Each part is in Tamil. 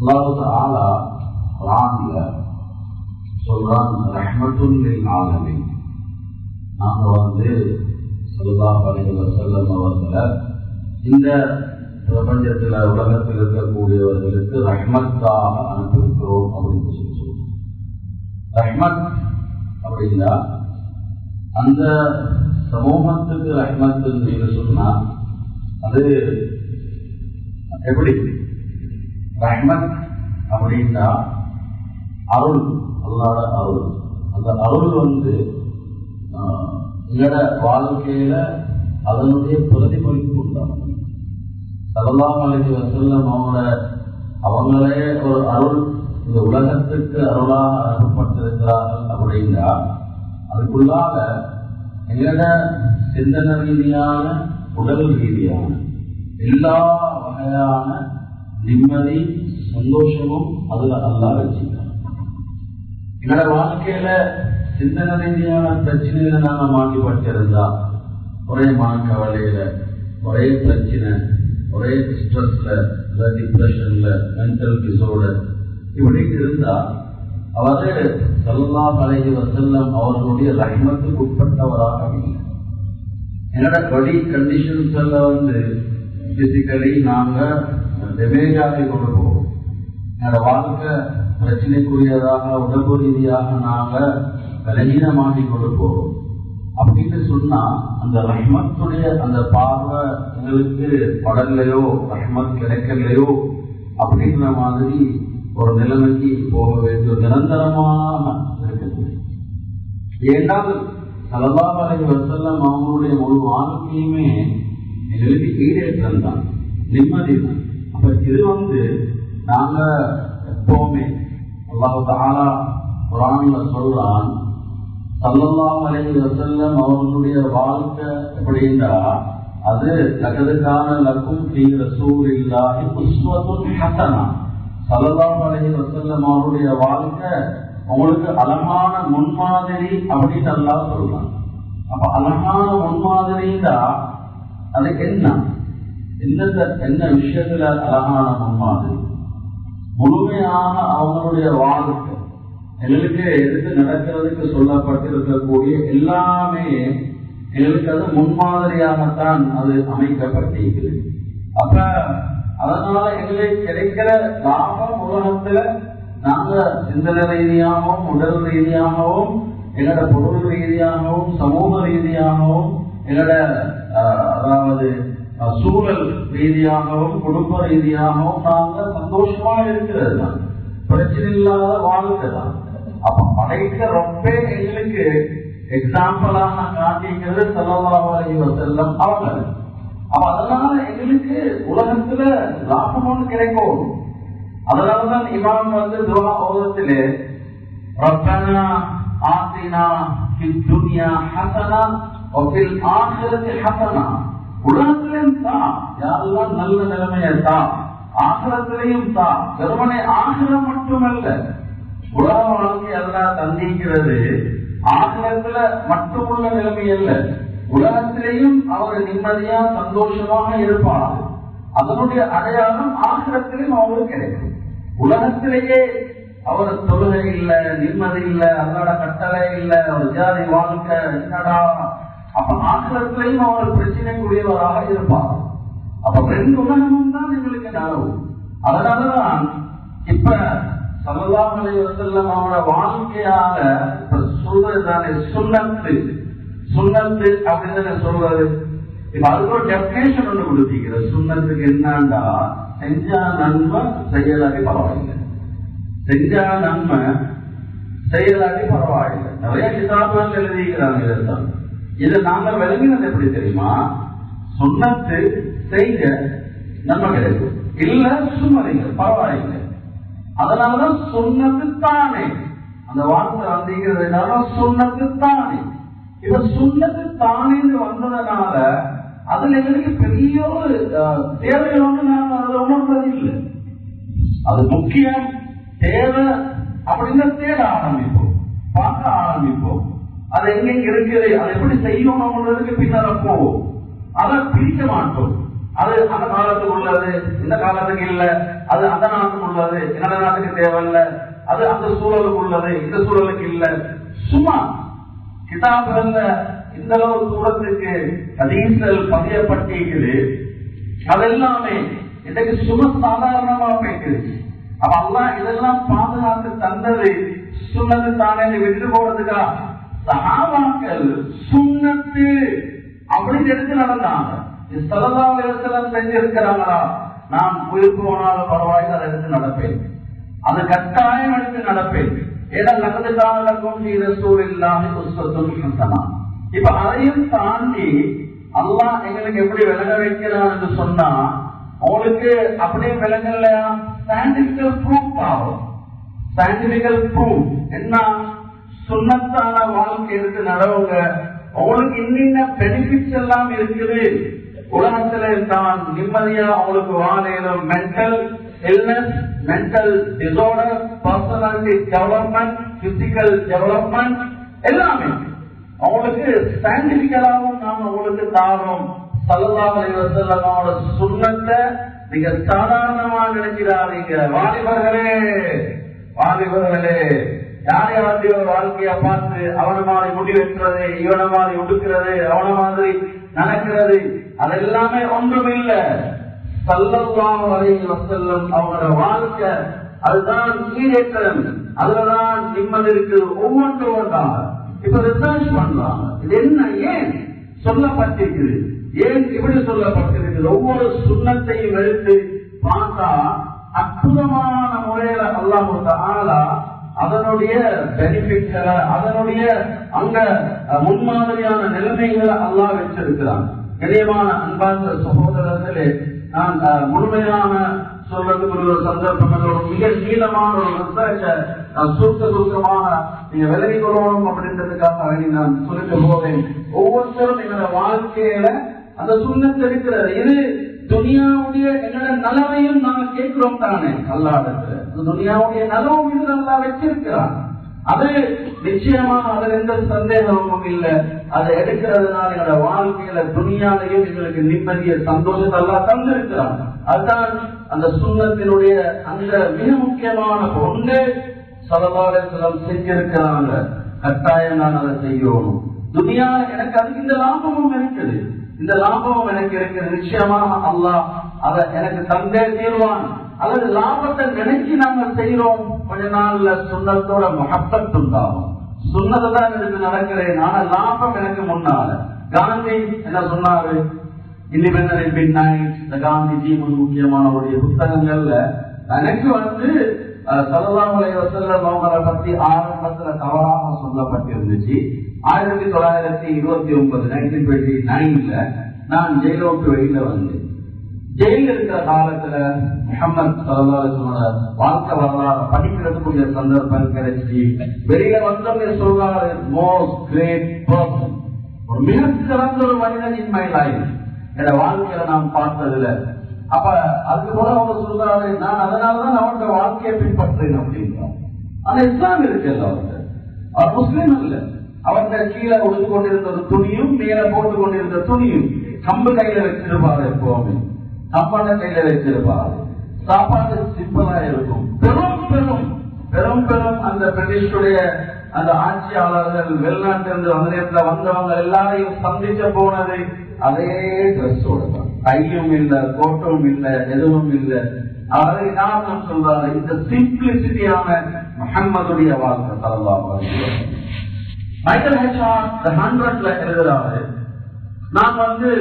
அல்லாஹு ஆலா குரான்ல சொல்றான் ரஹ்மத்துல்லில் ஆலமின் நாங்க வந்து சல்லாஹ் அலைஹி வஸல்லம் அவர்களை இந்த பிரபஞ்சத்தில் உலகத்தில் இருக்கக்கூடியவர்களுக்கு ரஹ்மத்தாக அனுப்பியிருக்கிறோம் அப்படின்னு சொல்லி சொல்றோம் ரஹ்மத் அப்படின்னா அந்த சமூகத்துக்கு ரஹ்மத் என்று சொன்னா அது எப்படி ரஹ்மத் அப்படின்னா அருள் அல்லாட அருள் அந்த அருள் வந்து எங்களோட வாழ்க்கையில அதனுடைய பிரதிபலிப்பு உண்டாகும் சரலாம் அலைஹி வசல்லம் அவங்கள அவங்களே ஒரு அருள் இந்த உலகத்துக்கு அருளாக அனுப்பப்பட்டிருக்கிறார்கள் அப்படின்னா அதுக்குள்ளாக எங்களோட சிந்தனை ரீதியான உடல் ரீதியான எல்லா வகையான நிம்மதி சந்தோஷமும் அதுல அல்லா வச்சுக்கிறான் எங்களோட வாழ்க்கையில சிந்தனை ரீதியான பிரச்சனையில நாம மாட்டிப்பட்டிருந்தா ஒரே மனக்கவலையில ஒரே பிரச்சனை ஒரே ஸ்ட்ரெஸ்ல டிப்ரெஷன்ல மென்டல் டிசோர்டர் இப்படி இருந்தா அவரு சல்லா அலைஹி வசல்லம் அவர்களுடைய ரஹ்மத்துக்கு உட்பட்டவராக இல்லை என்னோட படி கண்டிஷன்ஸ் எல்லாம் வந்து பிசிக்கலி நாங்க டெமேஜ் ஆகி கொண்டு போவோம் என்னோட வாழ்க்கை பிரச்சனைக்குரியதாக உடம்பு ரீதியாக நாங்க பலகீனமாகி கொண்டு போவோம் அப்படின்னு சொன்னா அந்த ரஹ்மத்துடைய அந்த பார்வை எங்களுக்கு படலையோ ரஹ்மத் கிடைக்கலையோ அப்படின்ற மாதிரி ஒரு நிலைமைக்கு போக வேண்டும் நிரந்தரமாக இருக்கக்கூடிய ஏனால் சலபாபலை வசல்லம் அவங்களுடைய முழு வாழ்க்கையுமே எங்களுக்கு ஈடேற்றம் தான் நிம்மதி தான் அப்ப இது வந்து நாங்க எப்பவுமே அல்லாஹு தாலா குரான்ல சொல்றான் சல்லல்லாஹு அலைஹி வஸல்லம் அவர்களுடைய வாழ்க்கை எப்படின்னா அது லகதுக்கான லக்கும் ஃபீ ரசூலில்லாஹி உஸ்வத்துன் ஹஸனா சல்லல்லாஹு அலைஹி வஸல்லம் அவருடைய வாழ்க்கை உங்களுக்கு அழகான முன்மாதிரி அப்படின்னு அல்லாஹ் சொல்றான் அப்ப அழகான முன்மாதிரின்னா அது என்ன என்ன என்ன விஷயத்துல அழகான முன்மாதிரி முழுமையாக அவங்களுடைய வாழ்க்கை எங்களுக்கு எதுக்கு நடக்கிறதுக்கு சொல்லப்பட்டிருக்கக்கூடிய எல்லாமே எங்களுக்கு அது முன்மாதிரியாகத்தான் அது அமைக்கப்பட்டிருக்கிறது அப்ப அதனால எங்களுக்கு கிடைக்கிற லாபம் உலகத்துல நாங்க சிந்தனை ரீதியாகவும் உடல் ரீதியாகவும் எங்களோட பொருள் ரீதியாகவும் சமூக ரீதியாகவும் எங்களோட அதாவது சூழல் ரீதியாகவும் குடும்ப ரீதியாகவும் நாங்க சந்தோஷமா இருக்கிறது தான் பிரச்சனை இல்லாத வாழ்க்கை தான் அப்ப படைக்க ரொம்ப எங்களுக்கு எக்ஸாம்பிளாக காட்டிக்கிறது செல்லவாரி செல்லம் அவங்க அப்ப அதனால எங்களுக்கு உலகத்துல லாபம் ஒன்று கிடைக்கும் அதனாலதான் இமாம் வந்து துவா ஓதத்திலே ரப்பனா ஆத்தினா துனியா ஹசனா ஒப்பில் ஆசிரத்தில் ஹசனா உலகத்திலையும் தான் யாரெல்லாம் நல்ல நிலைமையை தான் ஆசிரத்திலையும் தான் வெறுமனை ஆசிரம் மட்டுமல்ல உலக வாழ்க்கை எல்லாம் தந்திக்கிறது ஆசிரத்துல மட்டுமுள்ள நிலைமை அல்ல உலகத்திலேயும் அவர் நிம்மதியா சந்தோஷமாக இருப்பார் அதனுடைய அடையாளம் ஆசிரத்திலையும் அவருக்கு கிடைக்கும் உலகத்திலேயே அவர் தொழுகை இல்ல நிம்மதி இல்ல அல்லாட கட்டளை இல்ல ஒரு ஜாதி வாழ்க்கை என்னடா அப்ப ஆசிரத்திலையும் அவர் பிரச்சனைக்குரியவராக இருப்பார் அப்ப ரெண்டு உலகமும் தான் எங்களுக்கு நலவு அதனாலதான் இப்ப சமதாமலை வசல்லம் அவனோட வாழ்க்கையாக இப்ப சொல்றது தானே சுண்ணத்து சுண்ணத்து அப்படின்னு சொல்றது இப்ப அதுக்கு ஒரு டெபினேஷன் ஒண்ணு கொடுத்தீங்க சுண்ணத்துக்கு என்னண்டா செஞ்சா நன்மை செய்யலாட்டி பரவாயில்லை செஞ்சா நன்மை செய்யலாட்டி பரவாயில்லை நிறைய கிதாபுகள் எழுதிக்கிறாங்க இதெல்லாம் இதை நாங்க விளங்கினது எப்படி தெரியுமா சுண்ணத்து செய்ய நன்மை கிடைக்கும் இல்ல சும்மதிங்க பரவாயில்லை அதனாலதான் சுண்ணத்து தானே அந்த வார்த்தை வந்தீங்கிறதுனால சுண்ணத்து தானே இப்ப சுண்ணத்து தானேன்னு வந்ததுனால அதுல எங்களுக்கு பெரிய ஒரு தேவைகள் ஒன்று நாம அதுல உணர்றது இல்லை அது முக்கியம் தேவை அப்படின்னு தேட ஆரம்பிப்போம் பார்க்க ஆரம்பிப்போம் அது எங்க இருக்குது அதை எப்படி செய்யணும்ன்றதுக்கு பின்னால போவோம் அதை பிரிக்க மாட்டோம் அது அந்த காலத்துக்கு உள்ளது இந்த காலத்துக்கு இல்ல அது அந்த நாட்டுக்கு உள்ளது இந்த நாட்டுக்கு தேவையில்ல அது அந்த சூழலுக்கு உள்ளது இந்த சூழலுக்கு இல்ல சும்மா கிதாபுகள்ல இந்த அளவு தூரத்துக்கு ஹதீஸ்கள் பதியப்பட்டிருக்குது அதெல்லாமே இன்னைக்கு சும சாதாரணமா போயிட்டு அப்ப அல்லாஹ் இதெல்லாம் பாதுகாத்து தந்தது சுண்ணத்து தானே விட்டு போறதுக்கா சகாபாக்கள் சுண்ணத்து அப்படின்னு எடுத்து நடந்தாங்க சலதா விதத்தில் செஞ்சிருக்கிறாங்களா நான் உயிர் போனாலும் பரவாயில்லை அதை எடுத்து நடப்பேன் அது கட்டாயம் எடுத்து நடப்பேன் ஏன்னா நடந்து காலக்கும் செய்த சூழல் புஸ்தகம் இப்ப அதையும் தாண்டி அல்லாஹ் எங்களுக்கு எப்படி விளங்க வைக்கிறான் என்று சொன்னா உங்களுக்கு அப்படியே விளங்கலையா சயின்டிபிக்கல் ப்ரூஃப் ஆகும் சயின்டிபிக்கல் ப்ரூஃப் என்ன சுண்ணத்தான வாழ்க்கை எடுத்து நடவுங்க உங்களுக்கு இன்னின்ன பெனிஃபிட்ஸ் எல்லாம் இருக்குது உலகத்துல தான் நிம்மதியா அவங்களுக்கு வாழையிலும் mental illness mental disorder personality development physical development எல்லாமே அவங்களுக்கு சயின்டிபிக்கலாவும் நாம உங்களுக்கு தாரோம் சல்லாஹோட சுண்ணத்தை நீங்க சாதாரணமா நினைக்கிறாதீங்க வாலிபர்களே வாலிபர்களே யாரை யாருடைய வாழ்க்கைய பார்த்து அவன மாதிரி முடி வெட்டுறது இவன மாதிரி உடுக்கிறது அவன மாதிரி நடக்கிறது அதெல்லாமே ஒன்றும் இல்ல சல்லல்லாஹு அலைஹி வஸல்லம் அவங்களோட வாழ்க்கை அதுதான் ஈடேற்றம் அதுலதான் நிம்மதி இருக்கு ஒவ்வொன்றும் ஒன்றாக இப்ப ரிசர்ச் பண்றாங்க இது என்ன ஏன் சொல்லப்பட்டிருக்குது ஏன் இப்படி சொல்லப்பட்டிருக்குது ஒவ்வொரு சுண்ணத்தையும் எடுத்து பார்த்தா அற்புதமான முறையில அல்லாஹ் ஆளா அதனுடைய பெனிஃபிட்களை அதனுடைய அங்க முன்மாதிரியான நிலைமைகளை அல்லாஹ் வச்சிருக்கிறான் கணியமான அன்பார்ந்த சகோதரர்களே நான் முழுமையான சொல்றதுக்கு ஒரு சந்தர்ப்பம் இல்லை. ஒரு மிக நீளமான ஒரு ரிசர்ச்சை நான் சுருக்க சுருக்கமாக நீங்க விலகி கொள்ளணும் அப்படின்றதுக்காக வேண்டி நான் சொல்லிட்டு போவேன் ஒவ்வொருத்தரும் எங்களோட வாழ்க்கையில அந்த சுண்ணத்தை இருக்கிறது இது துனியாவுடைய எங்களோட நலவையும் நாங்க கேட்கிறோம் தானே அல்லாடத்துல அந்த துனியாவுடைய நலவும் இது நல்லா வச்சிருக்கிறான் அது நிச்சயமாக அதுல எந்த சந்தேகமும் இல்லை அதை எடுக்கிறதுனால எங்களோட வாழ்க்கையில துணியாலையும் எங்களுக்கு நிம்மதிய சந்தோஷம் எல்லாம் தந்திருக்கிறான் அதுதான் அந்த சுண்ணத்தினுடைய அந்த மிக முக்கியமான ஒன்று சலபாலத்திலம் செஞ்சிருக்கிறாங்க கட்டாயம் நான் அதை செய்யணும் துனியா எனக்கு அதுக்கு இந்த லாபமும் இருக்குது இந்த லாபமும் எனக்கு இருக்குது நிச்சயமாக அல்லாஹ் அதை எனக்கு தந்தே தீர்வான் அல்லது லாபத்தை நினைச்சு நாங்க செய்யறோம் கொஞ்ச நாள்ல சுண்ணத்தோட மகப்பத் உண்டாகும் சுண்ணத்தை தான் எனக்கு நடக்கிறேன் ஆனா லாபம் எனக்கு முன்னால காந்தி என்ன சொன்னாரு இண்டிபெண்டன்ட் பின் நைட் இந்த காந்திஜி மிக முக்கியமானவருடைய புத்தகங்கள்ல எனக்கு வந்து சல்லாமலை வசல்லம் அவங்களை பத்தி ஆரம்பத்துல தவறாக சொல்லப்பட்டிருந்துச்சு ஆயிரத்தி தொள்ளாயிரத்தி இருபத்தி ஒன்பது நைன்டீன் டுவெண்ட்டி நைன்ல நான் ஜெயிலோட்டு வெளியில வந்தேன் ஜெயில இருக்கிற காலத்துல முகமது சல்லாசனோட வாழ்க்கை வரலாறு படிக்கிறதுக்குரிய சந்தர்ப்பம் கிடைச்சி வெளியில வந்தவங்க சொல்றாரு மோஸ்ட் கிரேட் பர்சன் ஒரு மிக சிறந்த ஒரு மனிதன் இன் மை லைஃப் என்னோட வாழ்க்கையில நான் பார்த்ததுல அப்ப அதுக்கு போல அவங்க சொல்றாரு நான் அதனாலதான் அவனோட வாழ்க்கையை பின்பற்றேன் அப்படின்றான் ஆனா இஸ்லாம் இருக்கு அவர்கிட்ட அவர் முஸ்லீம் இல்ல அவர்கிட்ட கீழே உடுத்து கொண்டிருந்த ஒரு துணியும் மேல போட்டு கொண்டிருந்த துணியும் கம்பு கையில வச்சிருப்பாரு எப்பவுமே கம்பன கையில வச்சிருப்பாரு சாப்பாடு சிம்பிளா இருக்கும் பெரும் பெரும் பெரும் பெரும் அந்த பிரிட்டிஷுடைய அந்த ஆட்சியாளர்கள் வெளிநாட்டிலிருந்து அந்த நேரத்துல வந்தவங்க எல்லாரையும் சந்திக்க போனது அதே ட்ரெஸ்ஸோட தான் கையும் இல்ல கோட்டும் இல்ல எதுவும் இல்ல அதை காரணம் சொல்றாரு இந்த சிம்பிளிசிட்டியான முகம்மதுடைய வாழ்க்கை சல்லல்லாஹு அலைஹி வஸல்லம் மைக்கேல் ஹெச்ஆர் த ஹண்ட்ரட்ல எழுதுறாரு நான் வந்து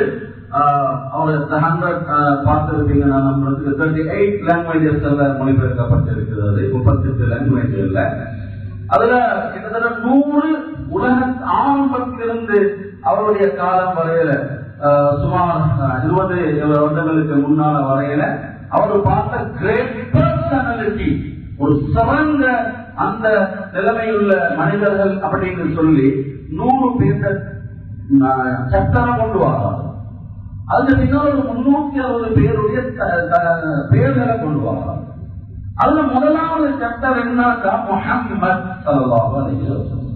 அவர் ஹண்ட்ரட் பார்த்திருப்பீங்க நான் நம்மளுக்கு தேர்ட்டி எயிட் லாங்குவேஜஸ் எல்லாம் மொழிபெயர்க்கப்பட்டிருக்கிறது முப்பத்தெட்டு லாங்குவேஜ்ல அதுல கிட்டத்தட்ட நூறு உலக ஆரம்பத்திலிருந்து அவருடைய காலம் வரையில சுமார் இருபது வருடங்களுக்கு முன்னால வரையில அவர் பார்த்த கிரேட் பர்சனாலிட்டி ஒரு சிறந்த அந்த நிலைமையுள்ள மனிதர்கள் அப்படின்னு சொல்லி நூறு பேர் சட்டனை கொண்டு வராங்க அதுக்கு பின்னால் ஒரு முன்னூத்தி அறுபது பேருடைய பேர்களை கொண்டு வராங்க அதுல முதலாவது சட்டம் என்னக்கா முஹம்மத் சல்லாஹ்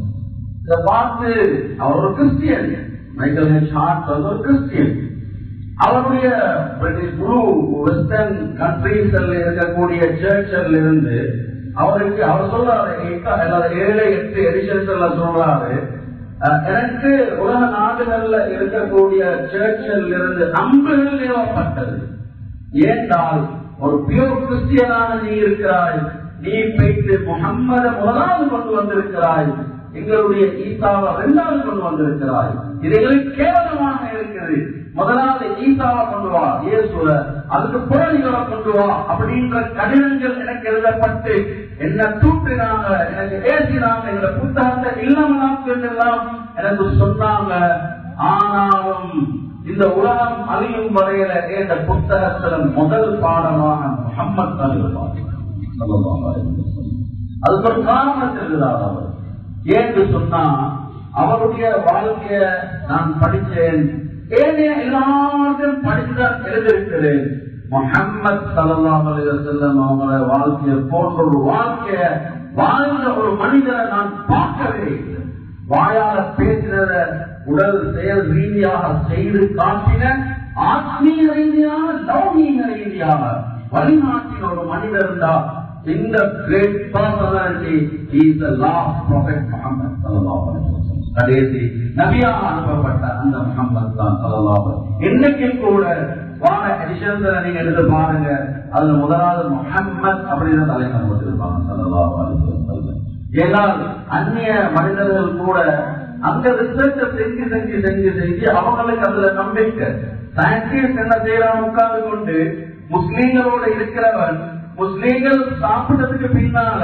இதை பார்த்து அவர் ஒரு கிறிஸ்டியன் மைக்கேல் ஹெச் ஹார்ட் வந்து ஒரு கிறிஸ்டியன் அவருடைய பிரிட்டிஷ் முழு வெஸ்டர்ன் கண்ட்ரீஸ்ல இருக்கக்கூடிய சர்ச்சில் இருந்து அவருக்கு அவர் சொல்றாரு எட்ட- அதாவது ஏழு எட்டு எடிஷன்ஸ் எல்லாம் சொல்றாரு அஹ், எனக்கு உலக நாடுகள்ல இருக்கக்கூடிய சர்ச்சில் இருந்து அம்புகள் ஏவப்பட்டது ஏண்டால் ஒரு பியூர் கிறிஸ்டியனாக நீ இருக்கிறாய் நீ போயிட்டு முகம்மத முதலாவது கொண்டு வந்திருக்கிறாய் எங்களுடைய ஈசாவை இரண்டாவது கொண்டு வந்திருக்கிறாய் இது எங்களுக்கு கேவலமாக இருக்குது முதலாவது ஈசாவை கொண்டு வா இயேசுவ அதுக்கு புறணிகளை கொண்டு வா அப்படின்ற கடிதங்கள் எனக்கு எழுதப்பட்டு என்ன தூற்றினாங்க எனக்கு ஏசினாங்க எங்க புத்தகத்தை இல்லாமல் எல்லாம் எனக்கு சொன்னாங்க ஆனாலும் இந்த உலகம் அழியும் வரையில இந்த புத்தகத்துல முதல் பாடமாக முகம்மது அறிவிப்பார் அதுக்கு ஒரு காரணம் இருக்கிறார் அவர் ஏன்னு சொன்னா அவருடைய வாழ்க்கைய நான் படிச்சேன் ஏனே எல்லாத்தையும் படிச்சுதான் எழுதியிருக்கிறேன் முகம்மது சல்லாஹ் அலிவசல்லம் அவங்கள வாழ்க்கைய போன்ற ஒரு வாழ்க்கைய வாழ்ந்த ஒரு மனிதரை நான் பார்க்கவே இல்லை வாயால பேசினத உடல் செயல் ரீதியாக செய்து காட்டின ஆத்மீக ரீதியாக லௌகீக ரீதியாக வழிநாட்டின ஒரு மனிதர் இருந்தா இந்த great personality is the last prophet Muhammad ஸல்லல்லாஹு அலைஹி வஸல்லம் கடைசி நபியாக அனுப்பப்பட்ட அந்த முகமது தான் ஸல்லல்லாஹு அலைஹி இன்னைக்கு கூட வான எடிஷன்ஸ் நீங்க எடுத்து பாருங்க அதுல முதலாவது முகம்மது அப்படின்னு தலைவர் போட்டிருப்பாங்க ஸல்லல்லாஹு அலைஹி வஸல்லம் ஏனால் அந்நிய மனிதர்கள் கூட அங்க ரிசர்ச் செஞ்சு செஞ்சு செஞ்சு செஞ்சு அவங்களுக்கு அதுல நம்பிக்கை சயின்டிஸ்ட் என்ன செய்யறான் உட்கார்ந்து கொண்டு முஸ்லீம்களோட இருக்கிறவன் முஸ்லீம்கள் சாப்பிட்டதுக்கு பின்னால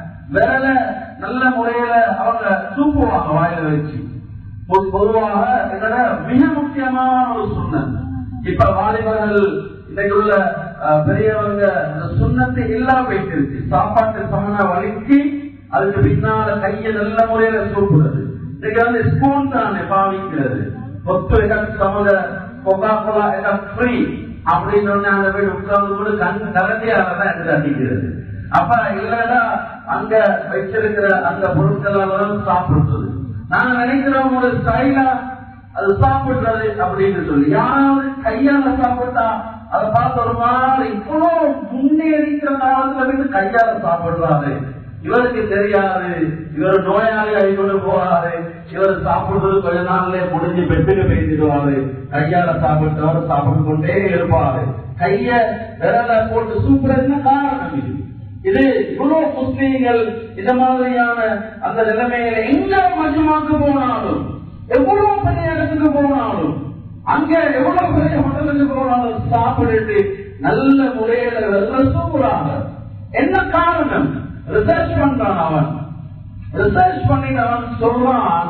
வேற நல்ல முறையில அவங்க சூப்புவாங்க வாயில வச்சு பொ- பொதுவாக என்னோட மிக முக்கியமான ஒரு சுண்ணம் இப்ப வாலிபர்கள் இன்னைக்கு உள்ள அஹ், பெரியவங்க இந்த சுண்ணத்தை இல்லாம வைத்திருக்கு சாப்பாட்டு சமன வலிக்கு அதுக்கு பின்னால கையை நல்ல முறையில சூப்புறது இன்னைக்கு வந்து ஸ்பூன் தானே பாவிக்கிறது ஒத்து இடம் சமத கொக்கா கோலா இடம் ஃப்ரீ அப்படின்னு சொன்னா அந்த போய் உட்கார்ந்து கூட கண் கரண்டியால தான் எடுத்து அடிக்கிறது அப்ப இல்லடா அங்க வச்சிருக்கிற அந்த பொருட்கள் எல்லாம் சாப்பிடுறது நாங்க நினைக்கிறோம் ஒரு ஸ்டைலா அது சாப்பிடுறது அப்படின்னு சொல்லி யாராவது கையால சாப்பிட்டா அதை பார்த்து ஒரு மாதிரி இவ்வளவு முன்னேறிக்கிற காலத்துல இருந்து கையால சாப்பிடுறாரு இவருக்கு தெரியாது இவர் நோயாளி ஆகி கொண்டு போறாரு இவர் சாப்பிடுறது கொஞ்ச நாள்ல முடிஞ்சு பெட்டுக்கு பேசிடுவாரு கையால சாப்பிட்டவர் சாப்பிட்டு கொண்டே இருப்பாரு கைய விரல போட்டு சூப்பர் காரணம் இது இது இவ்வளவு முஸ்லீம்கள் இந்த மாதிரியான அந்த நிலைமையில எங்க மஜமாக்கு போனாலும் எவ்வளவு பெரிய இடத்துக்கு போனாலும் அங்க எவ்வளவு பெரிய ஹோட்டலுக்கு போனாலும் சாப்பிட்டுட்டு நல்ல முறையில வெள்ள சூப்பராக என்ன காரணம் ரிசர்ச் பண்றான் அவன் ரிசர்ச் பண்ணிட்டு அவன் சொல்றான்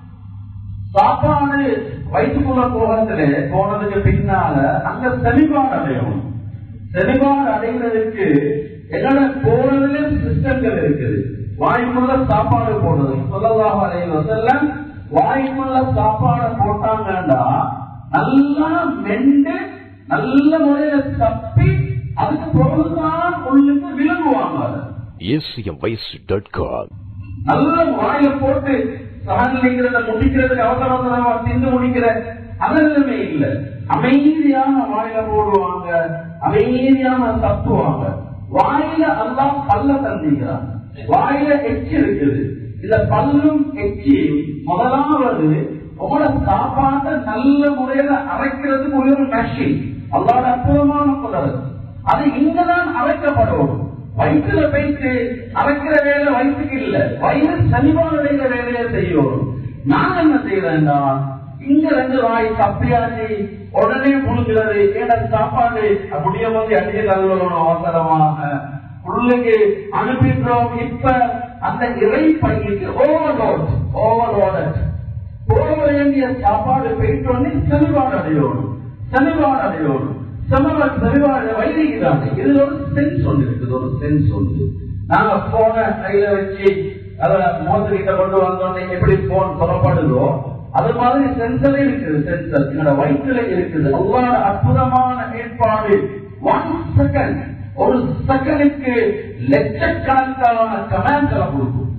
சாப்பாடு வயிற்றுக்குள்ள போகிறதுல போனதுக்கு பின்னால அங்க செமிபாடு அடையணும் செமிபாடு அடைகிறதுக்கு என்னோட போறதுல சிஸ்டங்கள் இருக்குது வாய்க்குள்ள சாப்பாடு போடுறது சொல்லலாம் அடையும் செல்லம் வாய்க்குள்ள சாப்பாடு போட்டாங்கன்னா நல்லா மெண்டு நல்ல முறையில தப்பி அதுக்கு பிறகுதான் உள்ளுக்கு விழுங்குவாங்க அதை. acmvoice.com. நல்ல வாயில போட்டு சமநிலைங்கிறத முடிக்கிறதுக்கு அவசர அவசரமா தின்னு முடிக்கிற அதெல்லாமே இல்ல அமைதியான வாயில போடுவாங்க அமைதியான தப்புவாங்க வாயில எல்லாம் பல்ல தந்திக்கிறான் வாயில எச்சி இருக்குது இந்த பல்லும் எச்சி முதலாவது உங்களோட சாப்பாட்டை நல்ல முறையில அரைக்கிறதுக்கு ஒரே ஒரு மெஷின் அல்லாத அற்புதமான குதிரை அது இங்கதான் அரைக்கப்படும் வயிற்றுல போயிட்டு அரைக்கிற வேலை வயிற்றுக்கு இல்ல வயிறு சனிவான அடைகிற வேலையை செய்யும் நான் என்ன செய்யறேன்டா இங்க ரெண்டு வாய் தப்பியாச்சு உடனே முழுங்கிறது ஏன்னா சாப்பாடு அப்படியே வந்து அடிச்சு தள்ளணும் அவசரமாக உள்ளுக்கு அனுப்பிடுறோம் இப்ப அந்த இறை பைக்கு ஓவர்லோட் ஓவர்லோடட் போக வேண்டிய சாப்பாடு போயிட்டோன்னே செல்வாடு அடையணும் செல்வாடு அடையணும் செல்வாடு செல்வாடு வைரிக்கிறாங்க இதுல ஒரு சென்ஸ் ஒன்று இருக்குது ஒரு சென்ஸ் ஒன்று நாங்க போன கையில வச்சு அத மோசடிக்கிட்ட கொண்டு வந்தோடனே எப்படி போன் புறப்படுதோ அது மாதிரி சென்சர் இருக்குது சென்சர் என்னோட வயிற்றுல இருக்குது அல்லாத அற்புதமான ஏற்பாடு ஒன் செகண்ட் ஒரு செகண்டுக்கு லட்சக்கணக்கான கமெண்ட்களை கொடுக்கும்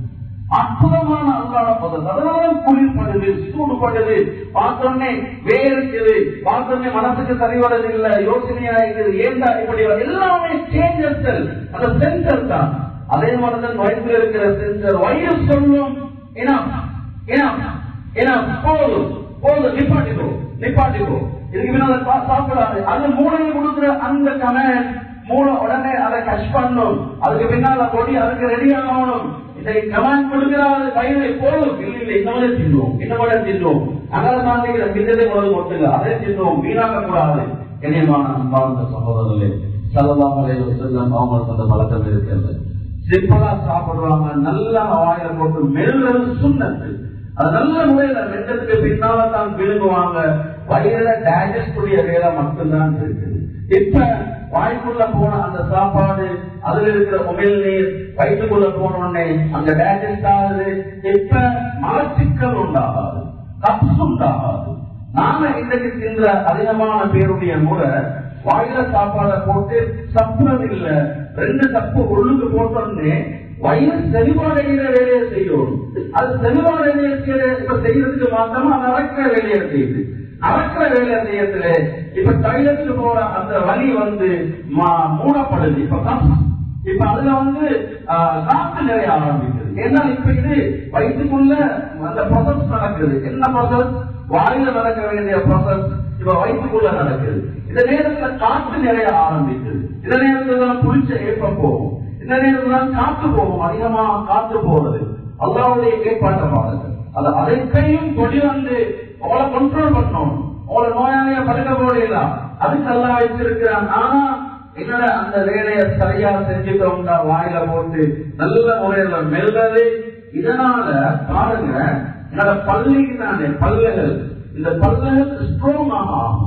அற்புதமான அல்லாட பதம் அதனால குளிர்படுது சூடுபடுது பார்த்தோன்னே வேறுக்குது பார்த்தோன்னே மனசுக்கு சரிவரது இல்ல யோசனையா இருக்குது ஏண்டா இப்படி வர- எல்லாமே சேஞ்சஸ் அந்த சென்சர் தான் அதே மாதிரிதான் வயிற்றில் இருக்கிற சென்சர் வயிறு சொல்லும் ஏன்னா ஏன்னா ஏன்னா போதும் போதும் நிப்பாட்டிக்கோ நிப்பாட்டிக்கோ இதுக்கு பின்னால சா- சாப்பிடாது அது மூளையை கொடுக்குற அந்த கமெண்ட் மூளை உடனே அதை கஷ் பண்ணும் அதுக்கு பின்னால கொடி அதுக்கு ரெடி ஆகணும் இதை கமெண்ட் கொடுக்கிறாரு வயிறு போதும் இல்லை இல்லை இன்னொரு தின்னுவோம் இன்னொரு தின்னுவோம் அகல சாந்திக்கிற கிண்டத்தை உலகம் ஒட்டுங்க அதை தின்னுவோம் வீணாக்க கூடாது கண்ணியமான அன்பார்ந்த சகோதரர்களே சலவாமலை செல்லம் அவங்களுக்கு அந்த பழக்கம் இருக்கிறது சிம்பிளா சாப்பிடுவாங்க நல்லா வாயில போட்டு மெல்றது சுண்ணத்து அது நல்ல முறையில மென்றதுக்கு பின்னால தான் விழுங்குவாங்க வயிறுல டைஜஸ்ட் உடைய வேலை மட்டும்தான் இருக்குது இப்ப வாய்க்குள்ள போன அந்த சாப்பாடு அதுல இருக்கிற உமிழ் நீர் வயிற்றுக்குள்ள போன உடனே அங்க டைஜஸ்ட் ஆகுது இப்ப மலச்சிக்கல் உண்டாகாது கப்ஸ் உண்டாகாது நாம இன்றைக்கு தின்ற அதிகமான பேருடைய முறை வாயில சாப்பாடை போட்டு சப்புறது இல்ல ரெண்டு தப்பு உள்ளுக்கு போட்டோன்னே வயிறு செறிவாடைகிற வேலையை செய்யும் அது செறிவாடைகிற இப்ப செய்யறதுக்கு மாத்திரமா அது அறக்கிற வேலையை செய்யுது அறக்கிற வேலையை செய்யறதுல இப்ப தைலத்துக்கு போற அந்த வலி வந்து மா- மூடப்படுது இப்ப கப் இப்ப அதுல வந்து ஆஹ், காற்று நிறைய ஆரம்பிக்குது ஏன்னா இப்ப இது வயிற்றுக்குள்ள அந்த ப்ரொசஸ் நடக்குது என்ன ப்ரொசஸ் வாயில நடக்க வேண்டிய ப்ரொசஸ் இப்ப வயிற்றுக்குள்ள நடக்குது இந்த நேரத்துல காற்று நிறைய ஆரம்பிக்குது இந்த நேரத்துல தான் புளிச்ச ஏப்பம் போகும் இந்த நேரத்துல தான் காற்று போகும் அதிகமா காற்று போறது அல்லாவுடைய ஏற்பாட்டை பாருங்க அது அனைத்தையும் கொடி வந்து அவளை கண்ட்ரோல் பண்ணணும் அவளை நோயாளிய படுக்க போடலாம் அதுக்கெல்லாம் வச்சிருக்கிறான் ஆனா என்னோட அந்த வேலையை சரியா செஞ்சுட்டோம்னா வாயில போட்டு நல்ல முறையில மெல்றது இதனால பாருங்க என்னோட பல்லுக்கு தானே பல்லுகள் இந்த பல்லுகள் ஸ்ட்ரோங் ஆகும்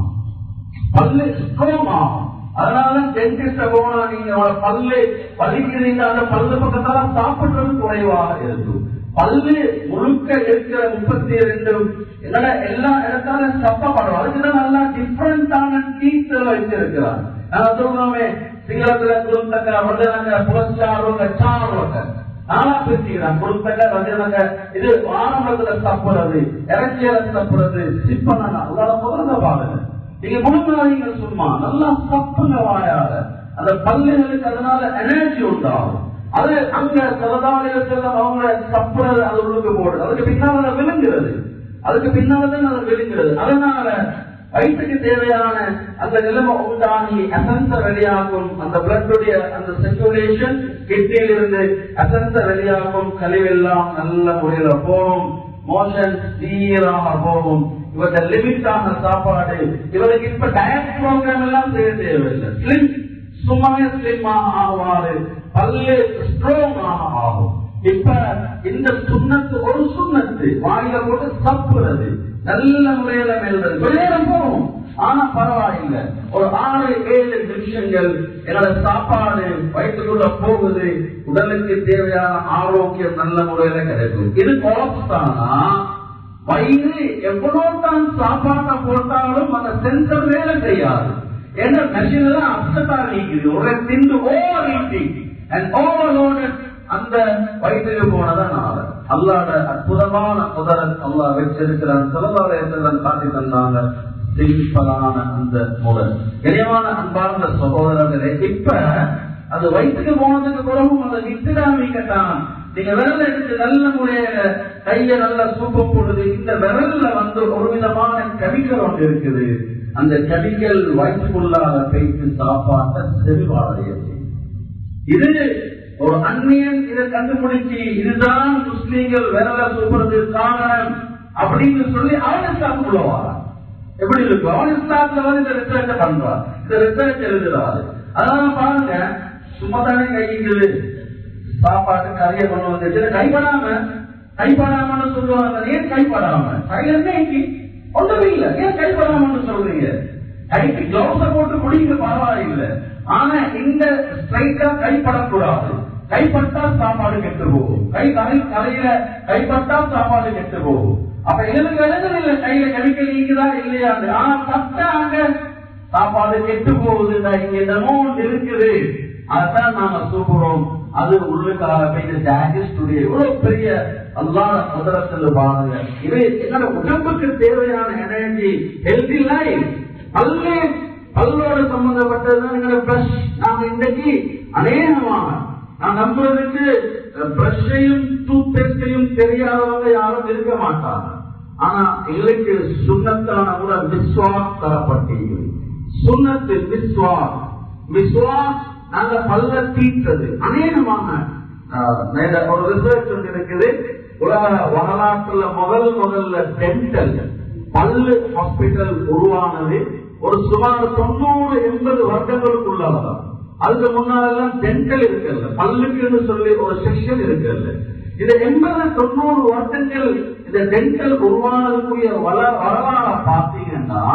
பல்லு ஸ்ட்ரோங் ஆகும் அதனால டென்டிஸ்ட போனா நீங்க அவளை பல்லு வலிக்கிறீங்க அந்த பல்லு பக்கத்தால சாப்பிடுறது குறைவாக இருக்கும் பல்லு முழுக்க இருக்கிற முப்பத்தி ரெண்டு என்னோட எல்லா இடத்தால சப்பப்படும் அதுக்குதான் நல்லா டிஃபரெண்டான டீச்சர் வச்சிருக்கிறார் நான் சொல்லுவோமே சிங்களத்துல குருந்தக்க வந்தனங்க புலச்சாருங்க சாருங்க நானா பிரிச்சுக்கிறான் குருந்தக்க வந்தனங்க இது ஆரம்பத்துல சாப்பிடுறது இறைச்சியில சாப்பிடுறது சிப்பன அல்லாத முதல்ல பாருங்க நீங்க முழுமையாக சும்மா நல்லா சப்புங்க வாயால அந்த பல்லுகளுக்கு அதனால எனர்ஜி உண்டாகும் அது அங்க சிலதாலயத்தில் அவங்க சப்புறது அது உள்ளுக்கு போடுது அதுக்கு பின்னால அது விழுங்குறது அதுக்கு பின்னால்தான் அது விழுங்குறது அதனால வயிற்றுக்கு தேவையான அந்த நிலைமை உண்டாகி அசன்ச வெளியாகும் அந்த பிளட்டுடைய அந்த சர்க்குலேஷன் கிட்னியில் இருந்து அசன்ச வெளியாகும் கழிவெல்லாம் நல்ல முறையில போகும் மோஷன் சீராக போகும் இவருடைய லிமிட்டான சாப்பாடு இவருக்கு இப்ப டயட் ப்ரோக்ராம் எல்லாம் செய்ய தேவையில்லை ஸ்லிம் சும்மாவே ஸ்லிம்மாக ஆகுவாரு பல்லு ஸ்ட்ரோங் ஆக ஆகும் இப்ப இந்த சுண்ணத்து ஒரு சுண்ணத்து வாயில போட்டு சப்புறது நல்ல முறையில மேல்றது வெளியேற போகும் ஆனா பரவாயில்லை ஒரு ஆறு ஏழு நிமிஷங்கள் என்னோட சாப்பாடு வயிற்றுக்குள்ள போகுது உடலுக்கு தேவையான ஆரோக்கியம் நல்ல முறையில கிடைக்கும் இது கொலப்ஸ் தானா வயிறு எவ்வளவு தான் சாப்பாட்டை போட்டாலும் அந்த சென்சர் வேலை செய்யாது ஏன்னா மெஷின்ல அப்செட்டா நீக்குது ஒரு திண்டு ஓவர் ஈட்டிங் அண்ட் ஓவர்லோடட் அந்த வயிற்றுக்கு போனதான் ஆறு அல்லாட அற்புதமான முதலன் அல்லா வச்சிருக்கிறான் சிலபாலயத்தில் காட்டி தந்தாங்க சிம்பிளான அந்த முறை இறைவான அன்பார்ந்த சகோதரர்களே இப்ப அது வயிற்றுக்கு போனதுக்கு பிறகும் அதை விட்டுடாமிக்கட்டான் நீங்க விரல் எடுத்து நல்ல முறையில கைய நல்லா சூப்பம் போடுது இந்த விரல்ல வந்து ஒரு விதமான கெமிக்கல் ஒன்று இருக்குது அந்த கெமிக்கல் வயிற்றுக்குள்ளாக பேசி சாப்பாட்டை செறிவாடைய இது ஒரு அந்நியன் இதை கண்டுபிடிச்சு இதுதான் முஸ்லீம்கள் விரல சூப்புறது காரணம் அப்படின்னு சொல்லி அவன் இஸ்லாத்துக்குள்ள வரான் எப்படி இருக்கும் அவன் இஸ்லாத்துல வந்து இந்த ரிசர்ச் பண்றான் இந்த ரிசர்ச் எழுதுறாரு அதனால பாருங்க சும்மா தானே கைக்குது சாப்பாடு கறியை கொண்டு வந்துச்சு கைப்படாம கைப்படாமன்னு சொல்லுவாங்க ஏன் கைப்படாம கையில இன்னைக்கு ஒன்றுமே இல்ல ஏன் கைப்படாமன்னு சொல்றீங்க கைக்கு கிளவுஸ போட்டு குடிங்க பரவாயில்லை ஆனா இந்த ஸ்ட்ரைட்டா கைப்படக்கூடாது கைப்பட்டா சாப்பாடு கெட்டு போகும் கை கரை கரையில கைப்பட்டா சாப்பாடு கெட்டு போகும் அப்ப எங்களுக்கு எழுதுறது இல்ல கையில கெமிக்கல் நீக்குதா இல்லையா ஆனா பட்டாங்க சாப்பாடு கெட்டு போகுது இங்க இந்த அமௌண்ட் இருக்குது அதான் நாம சூப்புறோம் அது உள்ளுக்காக போய் டைஜஸ்டுடைய இவ்வளவு பெரிய அல்லாத முதலத்துல பாருங்க இது என்னோட உடம்புக்கு தேவையான எனர்ஜி ஹெல்தி லைஃப் பல்லே பல்லோட சம்பந்தப்பட்டதுதான் எங்களோட பிரஷ் நாங்க இன்றைக்கு அநேகமாக நான் நம்புறதுக்கு பிரஷையும் டூத் பேஸ்டையும் தெரியாதவங்க யாரும் இருக்க மாட்டாங்க ஆனா எங்களுக்கு சுண்ணத்தான கூட விஸ்வாஸ் தரப்பட்டீர்கள் சுண்ணத்து விஸ்வாஸ் விஸ்வாஸ் நாங்க பல்ல தீர்த்தது அநேகமாக ஆஹ், நேர ஒரு ரிசர்ச் ஒன்று இருக்குது உலக வரலாற்றுல முதல் முதல்ல டென்டல் பல்லு ஹாஸ்பிட்டல் உருவானது ஒரு சுமார் தொண்ணூறு எண்பது வருடங்களுக்குள்ளதான் அதுக்கு முன்னாலெல்லாம் டென்டல் இருக்குல்ல பல்லுக்குன்னு சொல்லி ஒரு செக்ஷன் இருக்குல்ல இந்த எண்பது தொண்ணூறு வருடங்கள் இந்த டென்டல் உருவானதுக்குரிய வள வரலாற பார்த்தீங்கன்னா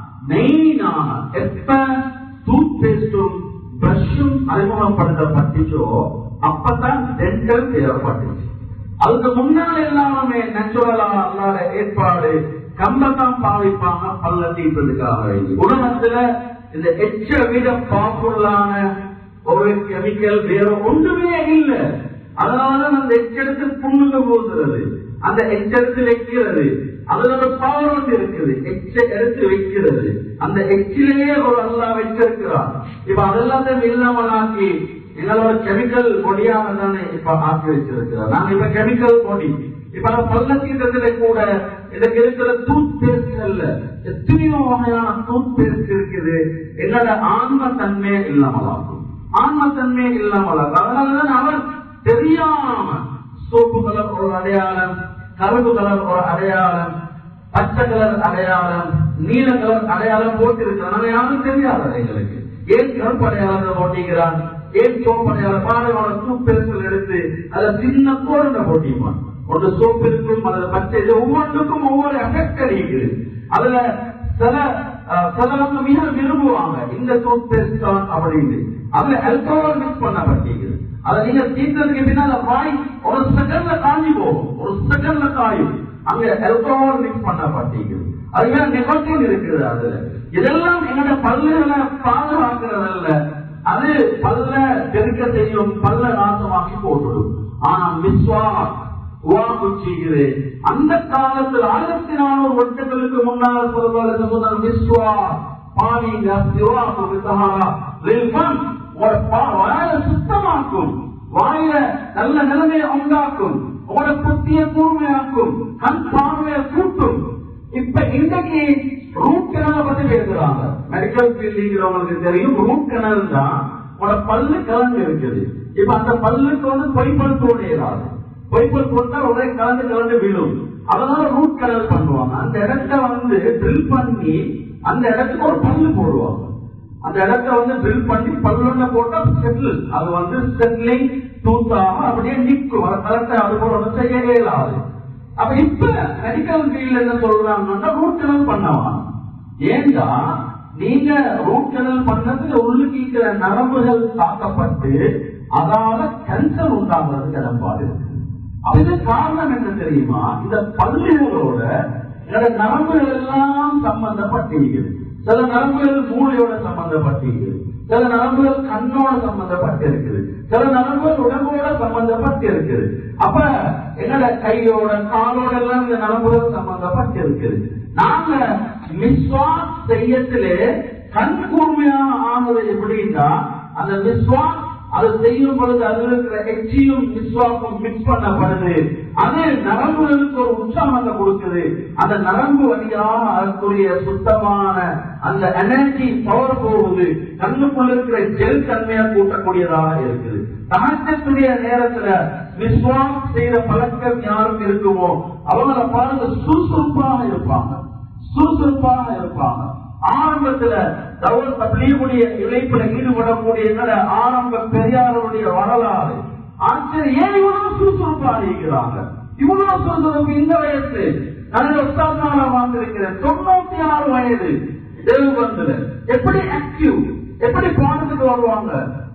மெயினான எப்ப டூத் பேஸ்டும் பிரஷும் அறிமுகப்படுத்தப்பட்டுச்சோ அப்பதான் டென்டல் தேவைப்பட்டுச்சு அதுக்கு முன்னால எல்லாமே நேச்சுரலா அல்லாத ஏற்பாடு கம்பத்தான் பாவிப்பாங்க பல்ல தீர்ப்பதுக்காக வேண்டி உலகத்துல இந்த எச்ச விட பவர்ஃபுல்லான ஒரு கெமிக்கல் வேற ஒன்றுமே இல்லை அதனால அந்த எச்செடுத்து புண்ணுங்க போகிறது அந்த எச்செடுத்து வைக்கிறது அதுல ஒரு பவர் ஒன்று இருக்குது எச்ச எடுத்து வைக்கிறது அந்த எச்சிலேயே ஒரு அல்லா வச்சிருக்கிறார் இப்ப அதெல்லாத்தையும் இல்லாமலாக்கி எங்களோட கெமிக்கல் பொடியாக தானே இப்ப ஆக்கி வச்சிருக்கிறார் நாங்க இப்ப கெமிக்கல் பொடி இப்ப நம்ம பள்ளத்தீட்டத்திலே கூட இதுக்கு இருக்கிற டூத் பேஸ்ட்கள்ல எத்தனையோ வகையான டூத் பேஸ்ட் இருக்குது என்னோட ஆன்ம தன்மையே இல்லாமலாக்கும் ஆன்ம தன்மையே இல்லாமலாக்கும் அதனாலதான் அவர் தெரியாம சோப்பு கலர் ஒரு அடையாளம் கருப்பு கலர் ஒரு அடையாளம் பச்சை கலர் அடையாளம் நீல கலர் அடையாளம் போட்டிருக்கிறான் யாரும் தெரியாது எங்களுக்கு ஏன் கருப்பு அடையாளத்தை போட்டிக்கிறான் ஏன் சோப்பு அடையாளம் பாருங்க டூத் பேஸ்ட் எடுத்து அதை சின்ன கோரண்ட போட்டிப்பான் ஒன்று சோப்பு இருக்கும் அதுல பச்சை இது ஒவ்வொன்றுக்கும் ஒவ்வொரு எஃபெக்ட் அடிக்குது அதுல சில அஹ், சிலவங்க மிக விரும்புவாங்க இந்த டூத் பேஸ்ட் தான் அப்படின்னு அதுல அல்கோஹால் மிக்ஸ் பண்ணப்பட்டிருக்குது அதை நீங்க தீர்த்ததுக்கு பின்னால வாய் ஒரு செகண்ட்ல காஞ்சி போகும் ஒரு செகண்ட்ல காயும் அங்க அல்கோஹால் மிக்ஸ் பண்ணப்பட்டிருக்குது அதுவே நிகழ்ச்சியில் இருக்குது அதுல இதெல்லாம் என்னோட பல்லுகளை பாதுகாக்கிறதல்ல அது பல்ல பெருக்க செய்யும் பல்ல நாசமாக்கி போட்டுடும் ஆனா விஸ்வாஸ் உருவாக்குச்சீகிறது அந்த காலத்தில் ஆயிரத்தி நானூறு வருஷங்களுக்கு முன்னால் சொல்வது முதல் விஸ்வா பாவிங்க சிவாக்கு விசகாரா லில்பன் ஒரு பா- வாயை சுத்தமாக்கும் வாயில நல்ல நிலைமையை உண்டாக்கும் உங்களோட புத்திய கூர்மையாக்கும் கண் பார்வையை கூட்டும் இப்ப இன்றைக்கு ரூட் கனல் பத்தி பேசுறாங்க மெடிக்கல் ஃபீல்டுங்கிறவங்களுக்கு தெரியும் ரூட் கனல் தான் உங்களோட பல்லு கலந்து இருக்குது இப்ப அந்த பல்லுக்கு வந்து பொய்ப்பல் தோணியலாது பொய்ப்பல் போட்டா ஒரே கலந்து கலந்து விழும் அதனால ரூட் கனல் பண்ணுவாங்க அந்த இடத்த வந்து ட்ரில் பண்ணி அந்த இடத்துக்கு ஒரு பல்லு போடுவாங்க அந்த இடத்த வந்து ட்ரில் பண்ணி பல்லுள்ள போட்டா செட்டில் அது வந்து செட்டிலிங் டூத்தாக அப்படியே நிற்கும் அதை கரெக்டா அது போல வந்து செய்ய இயலாது அப்ப இப்ப மெடிக்கல் ஃபீல்ட்ல என்ன சொல்றாங்கன்னா ரூட் கனல் பண்ணலாம் ஏண்டா நீங்க ரூட் கனல் பண்ணதுல உள்ளுக்கு இருக்கிற நரம்புகள் தாக்கப்பட்டு அதால கேன்சர் உண்டாகிறதுக்கு இடம்பாடு இருக்கு அப்ப இது காரணம் என்ன தெரியுமா இந்த பல்லுகளோட என்னோட நரம்புகள் எல்லாம் சம்பந்தப்பட்டிருக்குது சில நரம்புகள் மூளையோட சம்பந்தப்பட்டிருக்குது சில நரம்புகள் கண்ணோட சம்பந்தப்பட்டிருக்குது சில நரம்புகள் உடம்போட சம்பந்தப்பட்டிருக்குது அப்ப என்னோட கையோட காலோட எல்லாம் இந்த நரம்புகள் சம்பந்தப்பட்டிருக்குது நாங்க விஸ்வாஸ் செய்யத்திலே கண் கூர்மையாக ஆனது எப்படின்னா அந்த விஸ்வாஸ் அது செய்யும் பொழுது அதில் இருக்கிற எச்சியும் விஸ்வாசம் மிக்ஸ் பண்ணப்படுது அது நரம்புகளுக்கு ஒரு உற்சாகத்தை கொடுக்குது அந்த நரம்பு வழியாக அதற்குரிய சுத்தமான அந்த எனர்ஜி பவர் போகுது கண்ணுக்குள்ள இருக்கிற ஜெல் தன்மையா கூட்டக்கூடியதாக இருக்குது தாக்கத்துடைய நேரத்துல விஸ்வாஸ் செய்த பழக்கம் யாரும் இருக்குமோ அவங்கள பாருங்க சுறுசுறுப்பாக இருப்பாங்க சுறுசுறுப்பாக இருப்பாங்க ஆரம்பத்துல தவறு தப்லீகுடைய இழைப்புல ஈடுபடக்கூடிய என்னோட ஆரம்ப பெரியாருடைய வரலாறு ஆச்சரியம் ஏன் இவ்வளவு சுறுசுறுப்பா இருக்கிறாங்க இவ்வளவு சுறுசுறுப்பு இந்த வயசு நான் உஸ்தாத்னால வாழ்ந்திருக்கிறேன் தொண்ணூத்தி ஆறு வயது தேவபந்துல எப்படி ஆக்டிவ் எப்படி பாடத்துக்கு வருவாங்க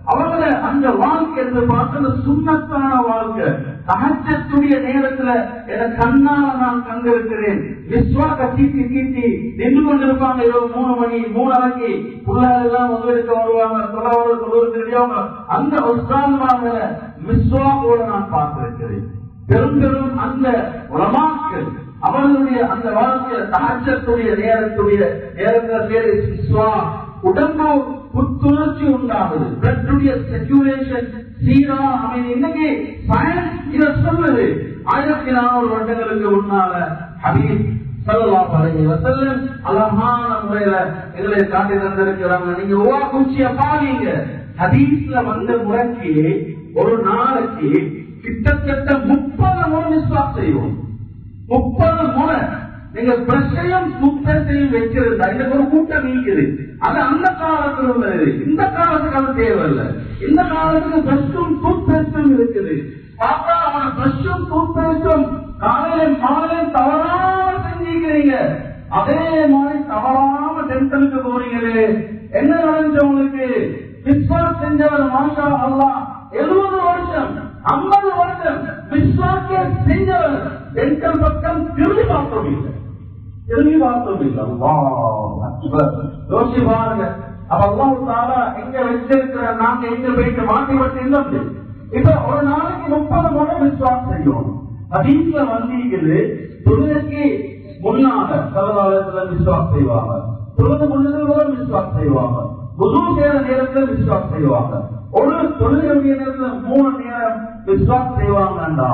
அவங்கள அந்த வாழ்க்கை என்று பார்க்கிற சுண்ணத்தான வாழ்க்கை சகஜத்துடைய நேரத்துல என கண்ணால நான் கண்டிருக்கிறேன் விஸ்வாக்க தீட்டி தீட்டி நின்று கொண்டிருப்பாங்க இரவு மூணு மணி மூணு அரைக்கு பிள்ளைகள் எல்லாம் முதலெடுக்க வருவாங்க தொலைவாளர் தொழுவது தெரியாம அந்த உஸ்தான்மார்கள விஸ்வாக்கோட நான் பார்த்திருக்கிறேன் பெரும் பெரும் அந்த உலமாக்கள் அவர்களுடைய அந்த வாழ்க்கையில சகஜத்துடைய நேரத்துடைய நேரத்துல பேரு விஸ்வா உடம்பு புத்துணர்ச்சி உண்டாகுது பிளட்டுடைய செக்யூலேஷன் சீரா அவன் இன்னைக்கு சயின்ஸ் இத சொல்லுது ஆயிரத்தி நானூறு வருடங்களுக்கு முன்னால ஹபீப் சல்லல்லாஹு அலைஹி வஸல்லம் அழகான முறையில எங்களை காட்டி தந்திருக்கிறாங்க நீங்க ஓவா குச்சிய பாவீங்க ஹதீஸ்ல வந்த முறைக்கு ஒரு நாளைக்கு கிட்டத்தட்ட முப்பது முறை மிஸ்வாக் செய்வோம் முப்பது முறை நீங்க பிரஷையும் சுத்தத்தையும் வைக்கிறது இந்த ஒரு கூட்டம் நீக்குது அது அந்த காலத்துல உள்ளது இந்த காலத்துக்கு அது தேவையில்லை இந்த காலத்துக்கு பிரஷும் டூத்பேஸ்டும் இருக்குது பார்த்தா அவன் பிரஷும் டூத்பேஸ்டும் காலையில மாலையும் தவறாம செஞ்சுக்கிறீங்க அதே மாதிரி தவறாம டென்டலுக்கு போறீங்களே என்ன நடந்துச்சு உங்களுக்கு விஸ்வாஸ் செஞ்சவர் மாஷா அல்லாஹ் எழுபது வருஷம் ஐம்பது வருஷம் விஸ்வாச செஞ்சவர் டென்டல் பக்கம் திரும்பி பார்த்தோம் இல்லை திரும்பி பார்த்தோம் இல்லை அல்லாஹ் அக்பர். யோசிச்சு பாருங்க அப்ப அல்லாஹ் தாலா எங்க வச்சிருக்கிற நாங்க எங்க போயிட்டு மாட்டி வச்சு இல்லை இப்ப ஒரு நாளைக்கு முப்பது முறை விஸ்வாஸ் செய்யும் ஹதீஸ்ல வந்தீங்கது தொழுகைக்கு முன்னாக சலதாலயத்துல விஸ்வாஸ் செய்வாங்க தொழுது முன்னதாக விஸ்வாஸ் செய்வாங்க புது செய்யற நேரத்துல விஸ்வாஸ் செய்வாங்க ஒரு தொழுகையுடைய நேரத்துல மூணு நேரம் விஸ்வாஸ் செய்வாங்கண்டா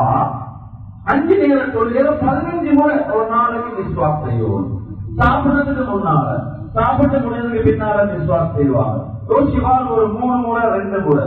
அஞ்சு நேர தொழுகையில பதினஞ்சு முறை ஒரு நாளைக்கு விஸ்வாஸ் செய்வோம் சாப்பிடுறதுக்கு முன்னால சாப்பிட்டு முடிஞ்சதுக்கு பின்னால விஸ்வாஸ் செய்வாங்க யோசிவார் ஒரு மூணு முறை ரெண்டு முறை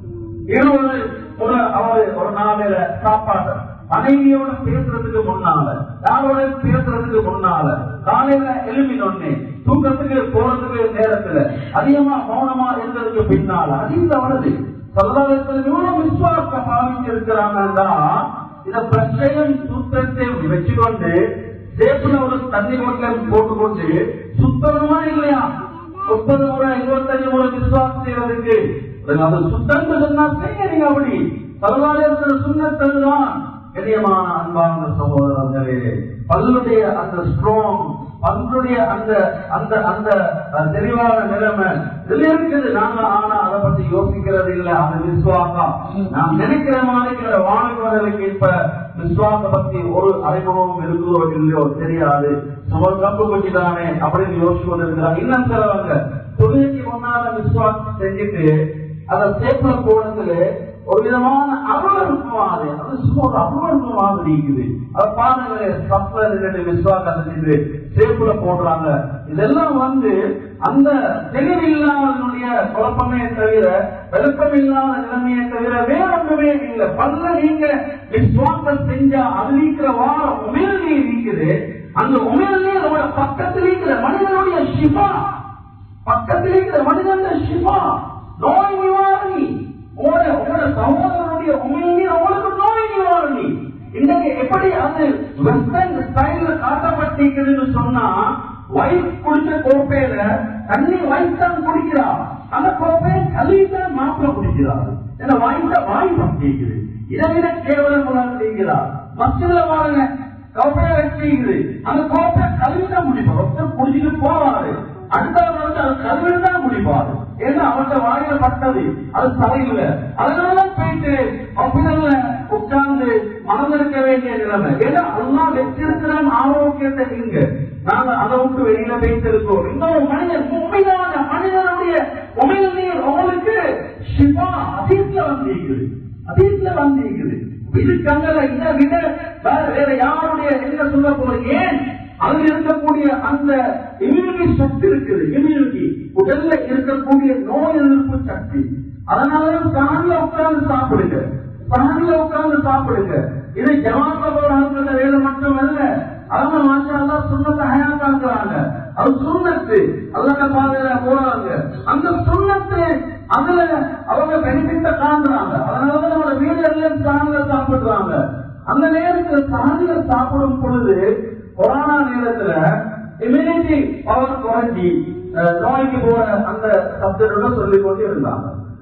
இருபது ஒரு அவர் ஒரு நாளையில சாப்பாடு மனைவியோட பேசுறதுக்கு முன்னால யாரோட பேசுறதுக்கு முன்னால காலையில எழுப்பினொன்னே தூக்கத்துக்கு போறதுக்கு நேரத்துல அதிகமா மௌனமா இருந்ததுக்கு பின்னால அதிக வருது சல்லாதத்தில் இவ்வளவு விசுவாச பாவிச்சிருக்கிறாங்கன்னா இத பிரச்சனையும் சூத்திரத்தையும் வச்சுக்கொண்டு சேப்புல ஒரு தண்ணி மட்டும் போட்டுக்கொண்டு சுத்தமா இல்லையா முப்பது முறை இருபத்தஞ்சு முறை விசுவாசம் செய்யறதுக்கு அது சுத்தம் சொன்னா செய்யறீங்க அப்படி பரவாயில்ல சுண்ணத்ததுதான் கண்ணியமான அன்பான சகோதரர்களே பல்லுடைய அந்த ஸ்ட்ராங் பல்லுடைய அந்த அந்த அந்த அஹ், தெளிவான நிலைமை இதுல இருக்குது நாங்க ஆனா அதை பத்தி யோசிக்கிறது இல்ல அது விசுவாசம் நாம் நினைக்கிற மாதிரி வாழ்வதற்கு இப்ப விசுவாச பத்தி ஒரு அறிமுகமும் இருக்குதோ இல்லையோ தெரியாது நம்ம கப்பு கொட்டிதானே அப்படின்னு யோசிச்சு கொண்டிருக்கிறாங்க இன்னும் சிலவங்க தொழிலுக்கு முன்னால விசுவாசம் செஞ்சுட்டு அதை சேப்பல போனதுல ஒரு விதமான அருவருப்பு மாதிரி அது சும்மா ஒரு அருவருப்பு மாதிரி இருக்குது அதை பாருங்க சப்ல ரெண்டு விசுவாசம் செஞ்சு சேப்புல போடுறாங்க இதெல்லாம் வந்து அந்த தெளிவில்லாதனுடைய குழப்பமே தவிர விளக்கம் இல்லாத நிலைமையை தவிர வேற ஒன்றுமே இல்லை பல்ல நீங்க விசுவாசம் செஞ்சா அது நீக்கிற வார உமிழ் நீர் இருக்குது அந்த உமிழ் நீர் உங்களோட பக்கத்தில் இருக்கிற மனிதனுடைய சிவா பக்கத்தில் இருக்கிற மனிதன் சிவா நோய் நிவாரணி உங்களோட உங்களோட சகோதரனுடைய உண்மையிலே உங்களுக்கு நோய் நிவாரணி இன்றைக்கு எப்படி அது வெஸ்டர்ன் ஸ்டைல்ல காட்டப்பட்டிருக்குதுன்னு சொன்னா ஒயிட் குடிச்ச கோப்பையில தண்ணி ஒயிட் தான் குடிக்கிறா அந்த கோப்பையை கழுவி தான் மாப்பிள்ள குடிக்கிறாரு ஏன்னா வாய்ந்த வாய் பட்டிருக்குது இதை விட கேவலம் இருக்கிறார் மசில பாருங்க கோப்பையை வச்சிருக்குது அந்த கோப்பையை கழுவி தான் குடிப்பார் ஒருத்தர் குடிச்சிட்டு போவாரு அடுத்த வந்து அது கழுவி தான் குடிப்பாரு ஏன்னா அவர்கிட்ட வாயில பட்டது அது சரியில்லை அதனால போயிட்டு அப்படினால உட்கார்ந்து மறந்திருக்க வேண்டிய நிலைமை ஏன்னா அதெல்லாம் வச்சிருக்கிற ஆரோக்கியத்தை இங்க நாங்க அதை விட்டு வெளியில போயிட்டு இருக்கோம் இன்னொரு மனிதன் உண்மையான மனிதனுடைய உண்மையில் நீர் உங்களுக்கு சிவா அதீத்ல வந்திருக்குது அதீத்ல வந்திருக்குது இதுக்கங்கல இதை விட வேற வேற யாருடைய என்ன சொல்ல போறீங்க ஏன் அதுல இருக்கக்கூடிய அந்த இம்யூனிட்டி சக்தி இருக்குது இம்யூனிட்டி உடல்ல இருக்கக்கூடிய நோய் எதிர்ப்பு சக்தி அதனாலதான் சாணில உட்கார்ந்து சாப்பிடுங்க சாணில உட்கார்ந்து சாப்பிடுங்க இது ஜவாபோட வேலை மட்டும் அல்ல அவங்க மாஷா சுண்ணத்தை ஹயாத்தாக்குறாங்க அது சுண்ணத்து அல்ல பாதையில போறாங்க அந்த சுண்ணத்து அதுல அவங்க பெனிஃபிட்ட காண்றாங்க அதனாலதான் நம்ம வீடு எல்லாம் சாணில சாப்பிடுறாங்க அந்த நேரத்துல சாணில சாப்பிடும் பொழுது கொரோனா நேரத்துல இம்யூனிட்டி பவர் குறைஞ்சி அஹ், நோய்க்கு போற அந்த சப்தோட சொல்லிக் கொண்டு இருந்தாங்க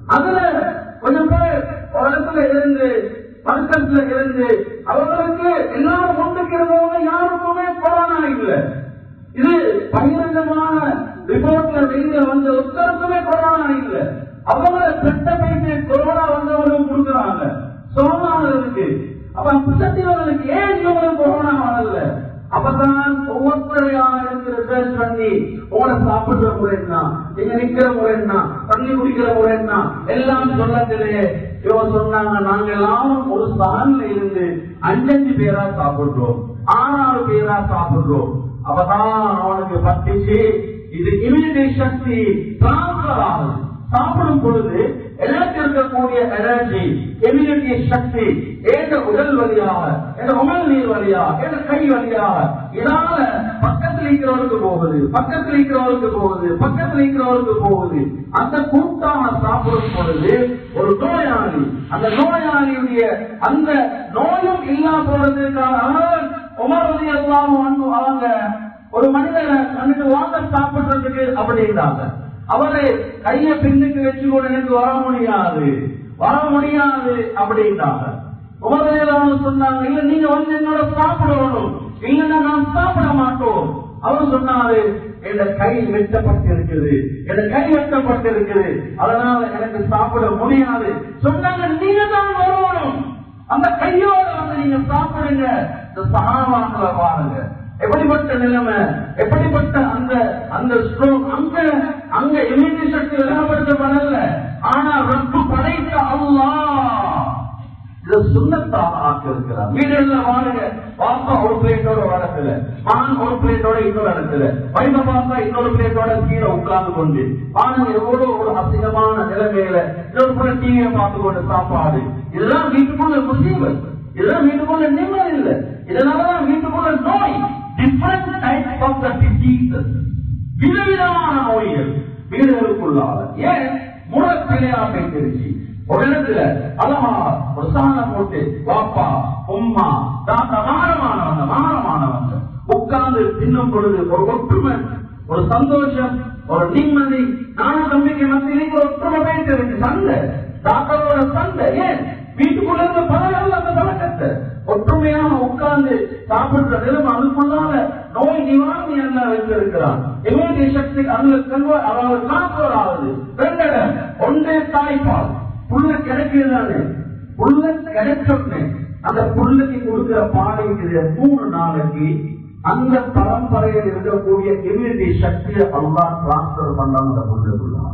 அதுல கொஞ்சம் பேர் ஒரு இடத்துல இருந்து பக்கத்துல இருந்து அவர்களுக்கு எல்லாரும் ஒன்றுக்கு இருந்தவங்க யாருக்குமே கொரோனா இல்லை இது பகிரங்கமான ரிப்போர்ட்ல வெளியில வந்த ஒருத்தருக்குமே கொரோனா இல்லை அவங்க பெட்ட பைக்கு கொரோனா வந்தவர்களும் கொடுக்குறாங்க சோமானதுக்கு அப்ப புத்தத்தினர்களுக்கு ஏன் இவங்களுக்கு கொரோனா வரல அப்பதான் ஒவ்வொருத்தரையான எடுத்து ரிசர்ச் பண்ணி உங்களை சாப்பிடுற முறை என்ன நீங்க நிக்கிற முறை என்ன தண்ணி குடிக்கிற முறை என்ன எல்லாம் சொல்லத்திலேயே இவன் சொன்னாங்க நாங்க எல்லாரும் ஒரு சான்ல இருந்து அஞ்சஞ்சு பேரா சாப்பிடுறோம் ஆறாறு பேரா சாப்பிடுறோம் அப்பதான் அவனுக்கு பட்டுச்சு இது இம்யூனிட்டி சக்தி டிரான்ஸ்பர் ஆகுது சாப்பிடும் பொழுது எனக்கு இருக்கக்கூடிய எனர்ஜி இம்யூனிட்டி சக்தி ஏற்ற உடல் வழியாக என் உடல் நீர் வழியாக என் கை வழியாக இதனால பக்கத்தில் இருக்கிறவருக்கு போகுது பக்கத்தில் இருக்கிறவருக்கு போகுது பக்கத்தில் இருக்கிறவருக்கு போகுது அந்த கூட்டாக சாப்பிடும் பொழுது ஒரு நோயாளி அந்த நோயாளியுடைய அந்த நோயும் இல்லா போறதுக்காக உமரதி எல்லாம் அவங்க ஒரு மனிதனை கண்டுட்டு வாங்க சாப்பிடுறதுக்கு அப்படின்றாங்க அவரை கைய பின்னுக்கு வச்சு கூட எனக்கு வர முடியாது வர முடியாது அப்படின்றாங்க உமரதியெல்லாம் சொன்னாங்க இல்ல நீங்க வந்து என்னோட சாப்பிடணும் இல்லைன்னா நான் சாப்பிட மாட்டோம் அவர் சொன்னாரு என் கை வெட்டப்பட்டிருக்குது என் கை வெட்டப்பட்டிருக்குது அதனால எனக்கு சாப்பிட முடியாது சொன்னாங்க நீங்க தான் வரணும் அந்த கையோட வந்து நீங்க சாப்பிடுங்க இந்த சகாவாக்களை பாருங்க எப்படிப்பட்ட நிலைமை எப்படிப்பட்ட அந்த அந்த ஸ்ட்ரோக் அங்க அங்க இம்யூனிட்டி சக்தி விலகப்படுத்தப்படல ஆனா ரப்பு படைத்த அல்லாஹ் இதை சுண்ணத்தாக ஆக்கியிருக்கிறார் வீடுகள்ல வாழுங்க பாப்பா ஒரு பிளேட்டோட வரத்துல மான் ஒரு பிளேட்டோட இன்னொரு இடத்துல வைம பாப்பா இன்னொரு பிளேட்டோட கீழே உட்கார்ந்து கொண்டு மாணவன் எவ்வளவு ஒரு அசிங்கமான நிலைமையில இன்னொரு புற டிவியை பார்த்து கொண்டு சாப்பாடு இதெல்லாம் வீட்டுக்குள்ள முசீபத் இதெல்லாம் வீட்டுக்குள்ள நிம்மதி இல்லை இதனாலதான் வீட்டுக்குள்ள நோய் different type of the diseases விதவிதமான நோய்கள் வீடுகளுக்குள்ளாக ஏன் முறப்பிழையா போயிட்டு ஒரு இடத்துல அழகா ஒரு சாணம் போட்டு வாப்பா உம்மா தாத்தா மாறமானவங்க மாறமானவங்க உட்கார்ந்து தின்னும் பொழுது ஒரு ஒற்றுமை ஒரு சந்தோஷம் ஒரு நிம்மதி நான நம்பிக்கை மத்தியிலே ஒரு ஒற்றுமை போயிட்டு இருக்கு சண்டை தாத்தாவோட சண்டை ஏன் வீட்டுக்குள்ள இருந்த பலர்கள் அந்த பழக்கத்தை ஒற்றுமையாக உட்கார்ந்து சாப்பிடுற நிலைமை அதுக்குள்ளால நோய் நிவாரணி என்ன வைத்திருக்கிறான் இம்யூனிட்டி சக்தி அதுல செல்வ அதாவது டிரான்ஸ்பர் ஆகுது ரெண்டு இடம் ஒன்றே தாய்ப்பால் புள்ள கிடைக்கிறதானே புள்ள கிடைச்சோன்னு அந்த புள்ளைக்கு கொடுக்கிற பாடைக்கு மூணு நாளைக்கு அந்த பரம்பரையில் இருக்கக்கூடிய இம்யூனிட்டி சக்தியை அல்லா டிரான்ஸ்பர் பண்ணாம அந்த புள்ளைக்குள்ளான்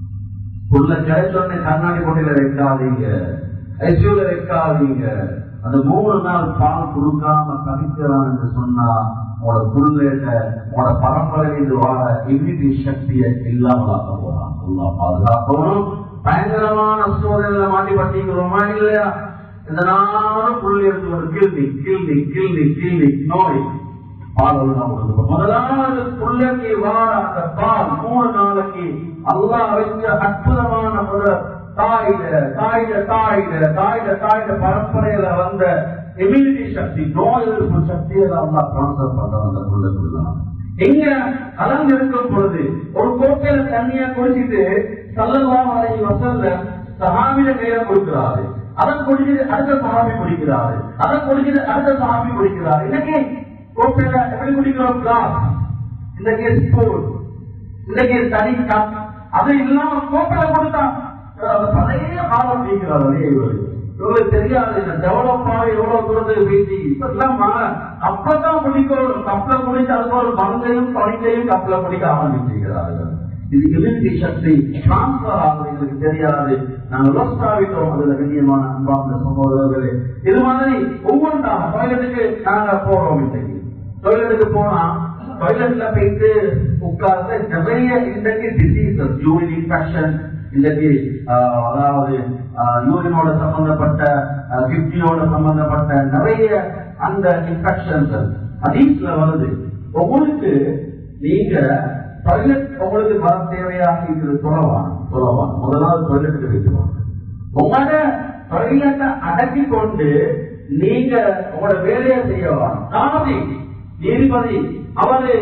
புள்ள கிடைச்சோடனே கண்ணாடி கொண்டையில வைக்காதீங்க ஐசியூல வைக்காதீங்க அந்த மூணு நாள் பால் கொடுக்காம தவிக்கிறான் என்று சொன்னா உங்களோட புள்ளேட்ட உங்களோட பரம்பரையில் வாழ இம்யூனிட்டி சக்தியை இல்லாமலாக்க போறான் அல்லா பாதுகாக்கணும் பயங்கரமான சோதனையில மாட்டி பட்டிக்கிறோமா இல்லையா இந்த நாளும் புள்ளி எடுத்து ஒரு கிள்ளி கிள்ளி கிள்ளி கிள்ளி நோய் பால் தான் கொடுக்கும் முதலாவது புள்ளக்கு வாழ அந்த பால் மூணு நாளைக்கு அல்லா வச்ச அற்புதமான முதல் தாயில தாயில தாயில தாயில தாயில பரம்பரையில வந்த இம்யூனிட்டி சக்தி நோய் எதிர்ப்பு சக்தியை அல்லா டிரான்ஸ்பர் பண்றாங்க அந்த புள்ளக்குள்ளான் எங்க கலந்து இருக்கும் பொழுது ஒரு கோப்பையில தண்ணியா குடிச்சிட்டு சல்லல்லாம் வரை வசல்ல சஹாபில கையில கொடுக்கிறாரு அதை குடிச்சிட்டு அடுத்த சஹாபி குடிக்கிறாரு அதை குடிச்சிட்டு அடுத்த சஹாபி குடிக்கிறாரு இன்னைக்கு கோப்பையில எப்படி குடிக்கிறோம் கிளாஸ் இன்னைக்கு ஸ்பூன் இன்னைக்கு தனி கப் அது இல்லாம கோப்பையில கொடுத்தா அது பழைய காலம் நீக்கிறார் அதே இவரு இவங்களுக்கு தெரியாது இந்த டெவலப் ஆகி எவ்வளவு தூரத்துக்கு பேசி இப்ப எல்லாம் கப்பதான் குடிக்கணும் கப்பல குடிச்சு அதுக்கு ஒரு பங்கையும் பணிக்கையும் கப்பல குடிக்க ஆரம்பிச்சிருக்கிறார்கள் இது இம்யூனிட்டி சக்தி டிரான்ஸ்பர் ஆகுது எங்களுக்கு தெரியாது நாங்கள் லொஸ்ட் ஆகிட்டோம் அதுல கண்ணியமான அன்பார்ந்த சகோதரர்களே இது மாதிரி ஒவ்வொன்றாக டாய்லெட்டுக்கு நாங்க போறோம் இன்னைக்கு டாய்லெட்டுக்கு போனா டாய்லெட்ல போயிட்டு உட்கார்ந்து நிறைய இன்றைக்கு டிசீசஸ் யூரின் இன்ஃபெக்ஷன் இன்றைக்கு ஆஹ், அதாவது யூரினோட சம்பந்தப்பட்ட கிட்னியோட சம்பந்தப்பட்ட நிறைய அந்த இன்ஃபெக்ஷன்ஸ் அதீஸ்ல வருது உங்களுக்கு நீங்க டாய்லெட் உங்களுக்கு வர தேவையாக இருக்கிறது சொல்லவான் சொல்லவான் முதலாவது டாய்லெட்டுக்கு வைக்குவாங்க உங்களோட டாய்லெட்டை அடக்கி கொண்டு நீங்க உங்களோட வேலையை செய்யலாம் காணதி நீதிபதி அவரு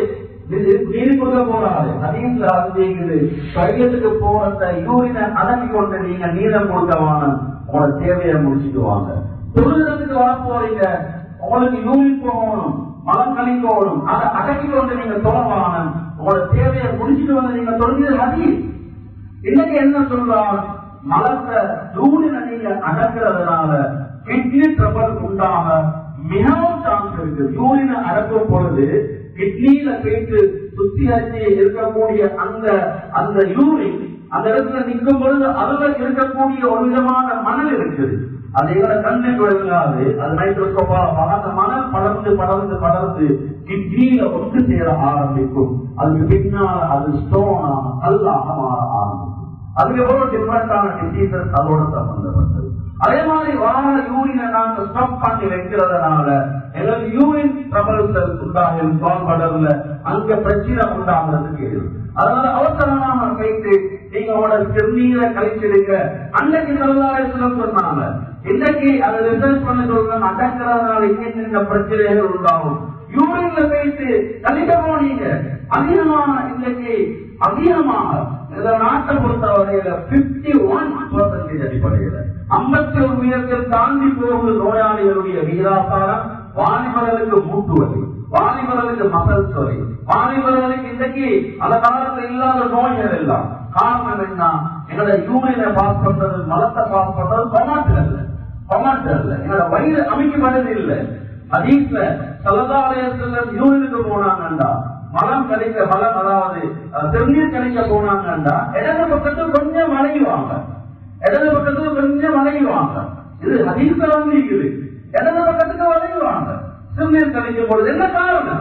நீதி கொடுக்க போறாரு ஹதீஸ்ல வந்து கையத்துக்கு போறத யூரினை அடக்கி கொண்டு நீங்க நீளம் கொடுக்கவான உங்களோட தேவையை முடிச்சுக்குவாங்க தொழுகிறதுக்கு வர போறீங்க உங்களுக்கு யூரின் போகணும் மலம் கழிக்கணும் அதை அடக்கி கொண்டு நீங்க தொழவான உங்களோட தேவையை முடிச்சுட்டு வந்து நீங்க தொழுகிறது ஹதீஸ் இன்னைக்கு என்ன சொல்றான் மலத்தை யூரினை நீங்க அடக்கிறதுனால கிட்னி ட்ரபிள் உண்டாக மிகவும் சான்ஸ் இருக்கு யூரினை அடக்கும் பொழுது கிட்னியில போயிட்டு சுத்திகரிச்சு இருக்கக்கூடிய அந்த அந்த யூரின் அந்த இடத்துல நிற்கும் பொழுது அதுல இருக்கக்கூடிய ஒரு விதமான மணல் இருக்குது அது எங்களை கண்ணுக்கு விளங்காது அது மைக்ரோஸ்கோப்பா அந்த மணல் படர்ந்து படர்ந்து படர்ந்து கிட்னியில ஒன்று சேர ஆரம்பிக்கும் அதுக்கு பின்னால் அது ஸ்டோனாக கல்லாக மாற ஆரம்பிக்கும் அதுக்கு எவ்வளவு டிஃபரெண்டான டிசீசஸ் அதோட சம்பந்தப்பட்டது அதே மாதிரி வார யூரினை நாங்க ஸ்டாப் பண்ணி வைக்கிறதுனால எங்களுக்கு யூரின் ட்ரபிள்ஸ் உண்டாகும் பால்படர்ல அங்க பிரச்சனை உண்டாகிறதுக்கு இருக்கு அதனால அவசரமாக போயிட்டு நீங்க உங்களோட சிறுநீரை கழிச்சிடுங்க அன்னைக்கு தொழிலாளர்களும் சொன்னாங்க இன்னைக்கு அதை ரிசர்ச் பண்ண சொல்றாங்க அடக்கிறதுனால இங்க இந்த பிரச்சனைகள் உண்டாகும் யூரின்ல போயிட்டு கழிக்க போனீங்க அதிகமான இன்னைக்கு அதிகமாக இந்த நாட்டை பொறுத்தவரையில பிப்டி ஒன் பர்சன்டேஜ் அடிப்படையில ஐம்பத்தி ஒரு வீதத்தில் தாண்டி போகுது நோயாளிகளுடைய வீராசாரம் வாலிபர்களுக்கு மூட்டு வலி வாலிபர்களுக்கு மசல் வலி வாலிபர்களுக்கு இன்றைக்கு அந்த காலத்துல இல்லாத நோய்கள் எல்லாம் காரணம் என்ன எங்களோட யூரினை பாஸ் பண்றது மலத்தை பாஸ் பண்றது கொமாட்டு அல்ல கொமாட்டு அல்ல எங்களோட வயிறு அமைக்கப்படுறது இல்லை அதீஸ்ல சலதாலயத்துல யூரினுக்கு போனாங்கண்டா மலம் கிடைக்க மலம் அதாவது திருநீர் கிடைக்க போனாங்கண்டா இடது பக்கத்துல கொஞ்சம் வளையுவாங்க இடது பக்கத்துல கொஞ்சம் வளையுவாங்க இது ஹதீஸ்ல வந்து இருக்குது இடது பக்கத்துக்கு வளையுவாங்க திருநீர் கழிக்கும் பொழுது என்ன காரணம்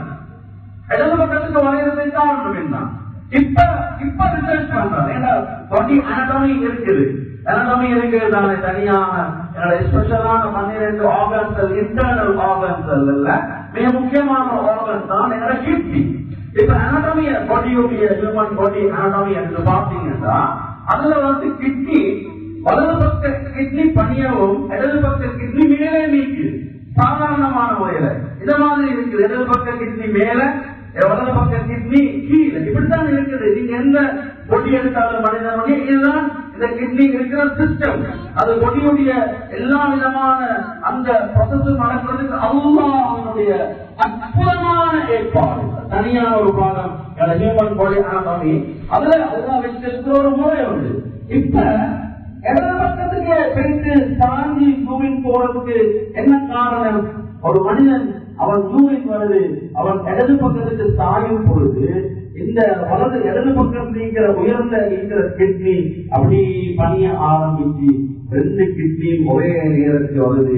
இடது பக்கத்துக்கு வளையறது காரணம் என்ன இப்ப இப்ப ரிசர்ச் பண்றாங்க ஏன்னா பாடி அனடமி இருக்குது அனடமி இருக்கிறது தானே தனியான ஸ்பெஷலான பன்னிரெண்டு ஆர்கன்கள் இன்டர்னல் ஆர்கன்கள் இல்ல மிக முக்கியமான ஆர்கன் தான் என்னோட கிட்னி இப்ப அனடமி பாடியுடைய ஹியூமன் பாடி அனடமி என்று பார்த்தீங்கன்னா அதுல வந்து கிட்னி வலது பக்க கிட்னி பணியவும் இடது பக்க கிட்னி மேலே நீக்குது சாதாரணமான முறையில இந்த மாதிரி இருக்குது இடது பக்க கிட்னி மேல வலது பக்க கிட்னி கீழே இப்படித்தான் இருக்குது நீங்க எந்த பொடி எடுத்தாலும் மனிதனுடைய இதுதான் இந்த கிட்னி இருக்கிற சிஸ்டம் அது பொடியுடைய எல்லா விதமான அந்த ப்ரொசஸ் நடக்கிறதுக்கு அல்லாஹ்வுடைய அற்புதமான ஏற்பாடு தனியான ஒரு பாடம் ஹியூமன் பாடி அனாட்டமி அதுல அதுதான் வச்சிருக்கிற ஒரு முறை உண்டு இப்ப இடது பக்கத்துக்கு போயிட்டு சாஞ்சி யூரின் போறதுக்கு என்ன காரணம் ஒரு மனிதன் அவன் யூரின் வருது அவன் இடது பக்கத்துக்கு சாயும் பொழுது இந்த வலது இடது பக்கம் நீங்கிற உயர்ந்த இருக்கிற கிட்னி அப்படி பணிய ஆரம்பிச்சு ரெண்டு கிட்னி ஒரே நேரத்தில் வருது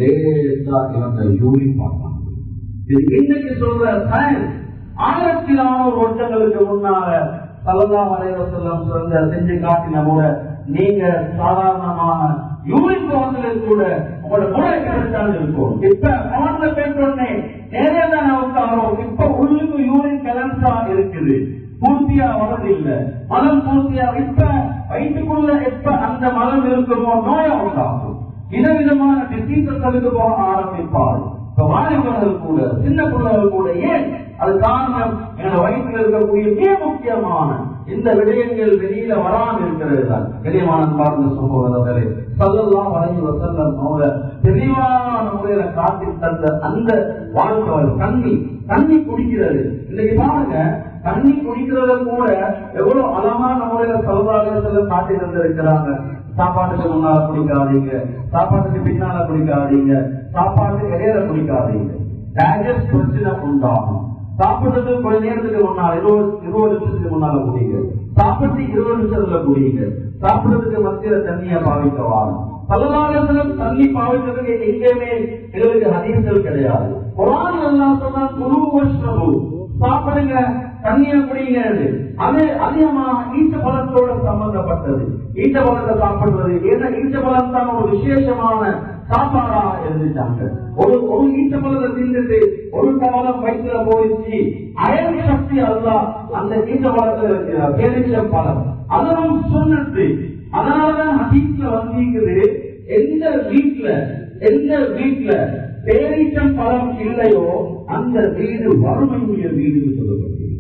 லேசா இவங்க யூரின் பார்ப்பாங்க இது இன்னைக்கு சொல்ற சயின்ஸ் ஆயிரத்தி நானூறு வருஷங்களுக்கு முன்னால சலதா வரைவசெல்லாம் சிறந்த செஞ்சு காட்டின கூட நீங்க சாதாரணமான யூரின் போவதில கூட உங்களோட மூளைக்கு எடுத்தாலும் இருக்கும் இப்ப அவன்ல பெற்றோடனே நேரே தான் அவசாரம் இப்ப உள்ளுக்கு யூரின் கலன்ஸா இருக்குது பூர்த்தியா வரது இல்ல மலம் பூர்த்தியா இப்ப வயிற்றுக்குள்ள எப்ப அந்த மலம் இருக்குமோ நோய் உண்டாகும் விதவிதமான டிசீசஸ்களுக்கு போக ஆரம்பிப்பார் இப்ப வாலிபர்கள் கூட சின்ன பிள்ளைகள் கூட ஏன் அது காரணம் என வயிற்றில் இருக்கக்கூடிய மிக முக்கியமான இந்த விடயங்கள் வெளியில வராமல் இருக்கிறது தான் கனியமான பார்ந்த சமூகங்களே சல்லல்லாம் வரைஞ்சி வசல்லம் அவங்க தெளிவான முறையில காட்டி தந்த அந்த வாழ்க்கை தண்ணி தண்ணி குடிக்கிறது இன்னைக்கு பாருங்க தண்ணி குடிக்கிறது கூட எவ்வளவு அழகான முறையில சல்லாலயத்துல காட்டி தந்திருக்கிறாங்க சாப்பாட்டுக்கு முன்னால குடிக்காதீங்க சாப்பாட்டுக்கு பின்னால குடிக்காதீங்க சாப்பாட்டுக்கு இடையில குடிக்காதீங்க டைஜஸ்ட் பிரச்சனை உண்டாகும் சாப்பிட்டதுக்கு கொஞ்ச நேரத்துக்கு முன்னால இருபது இருபது நிமிஷத்துக்கு முன்னால குடிங்க சாப்பிட்டு இருபது நிமிஷத்துல குடிங்க சாப்பிடுறதுக்கு மத்தியில தண்ணிய பாவிக்க வாழும் பலவாரத்திலும் தண்ணி பாவிக்கிறதுக்கு எங்கேயுமே எங்களுக்கு ஹதீசல் கிடையாது குரான் எல்லாம் சொன்னா குரு வஷ்ணபு சாப்பிடுங்க தண்ணிய குடிங்க அது அதிகமாக ஈட்ட பழத்தோட சம்பந்தப்பட்டது ஈட்ட பழத்தை சாப்பிடுறது ஏன்னா ஈட்ட பழம் தான் ஒரு விசேஷமான சாப்பாடா இருந்துட்டாங்க ஒரு ஒரு ஈட்ட பழத்தை தின்னுட்டு ஒரு பழம் வயிற்றுல போயிடுச்சு அயல் சக்தி அல்ல அந்த ஈட்ட பழத்துல இருக்கிறார் பேரிச்சம் பழம் அதெல்லாம் சொன்னது அதனாலதான் ஹதீஸ்ல வந்தீங்குது எந்த வீட்டுல எந்த வீட்டுல பேரீச்சம் பழம் இல்லையோ அந்த வீடு வறுமையுடைய வீடுன்னு சொல்லப்பட்டது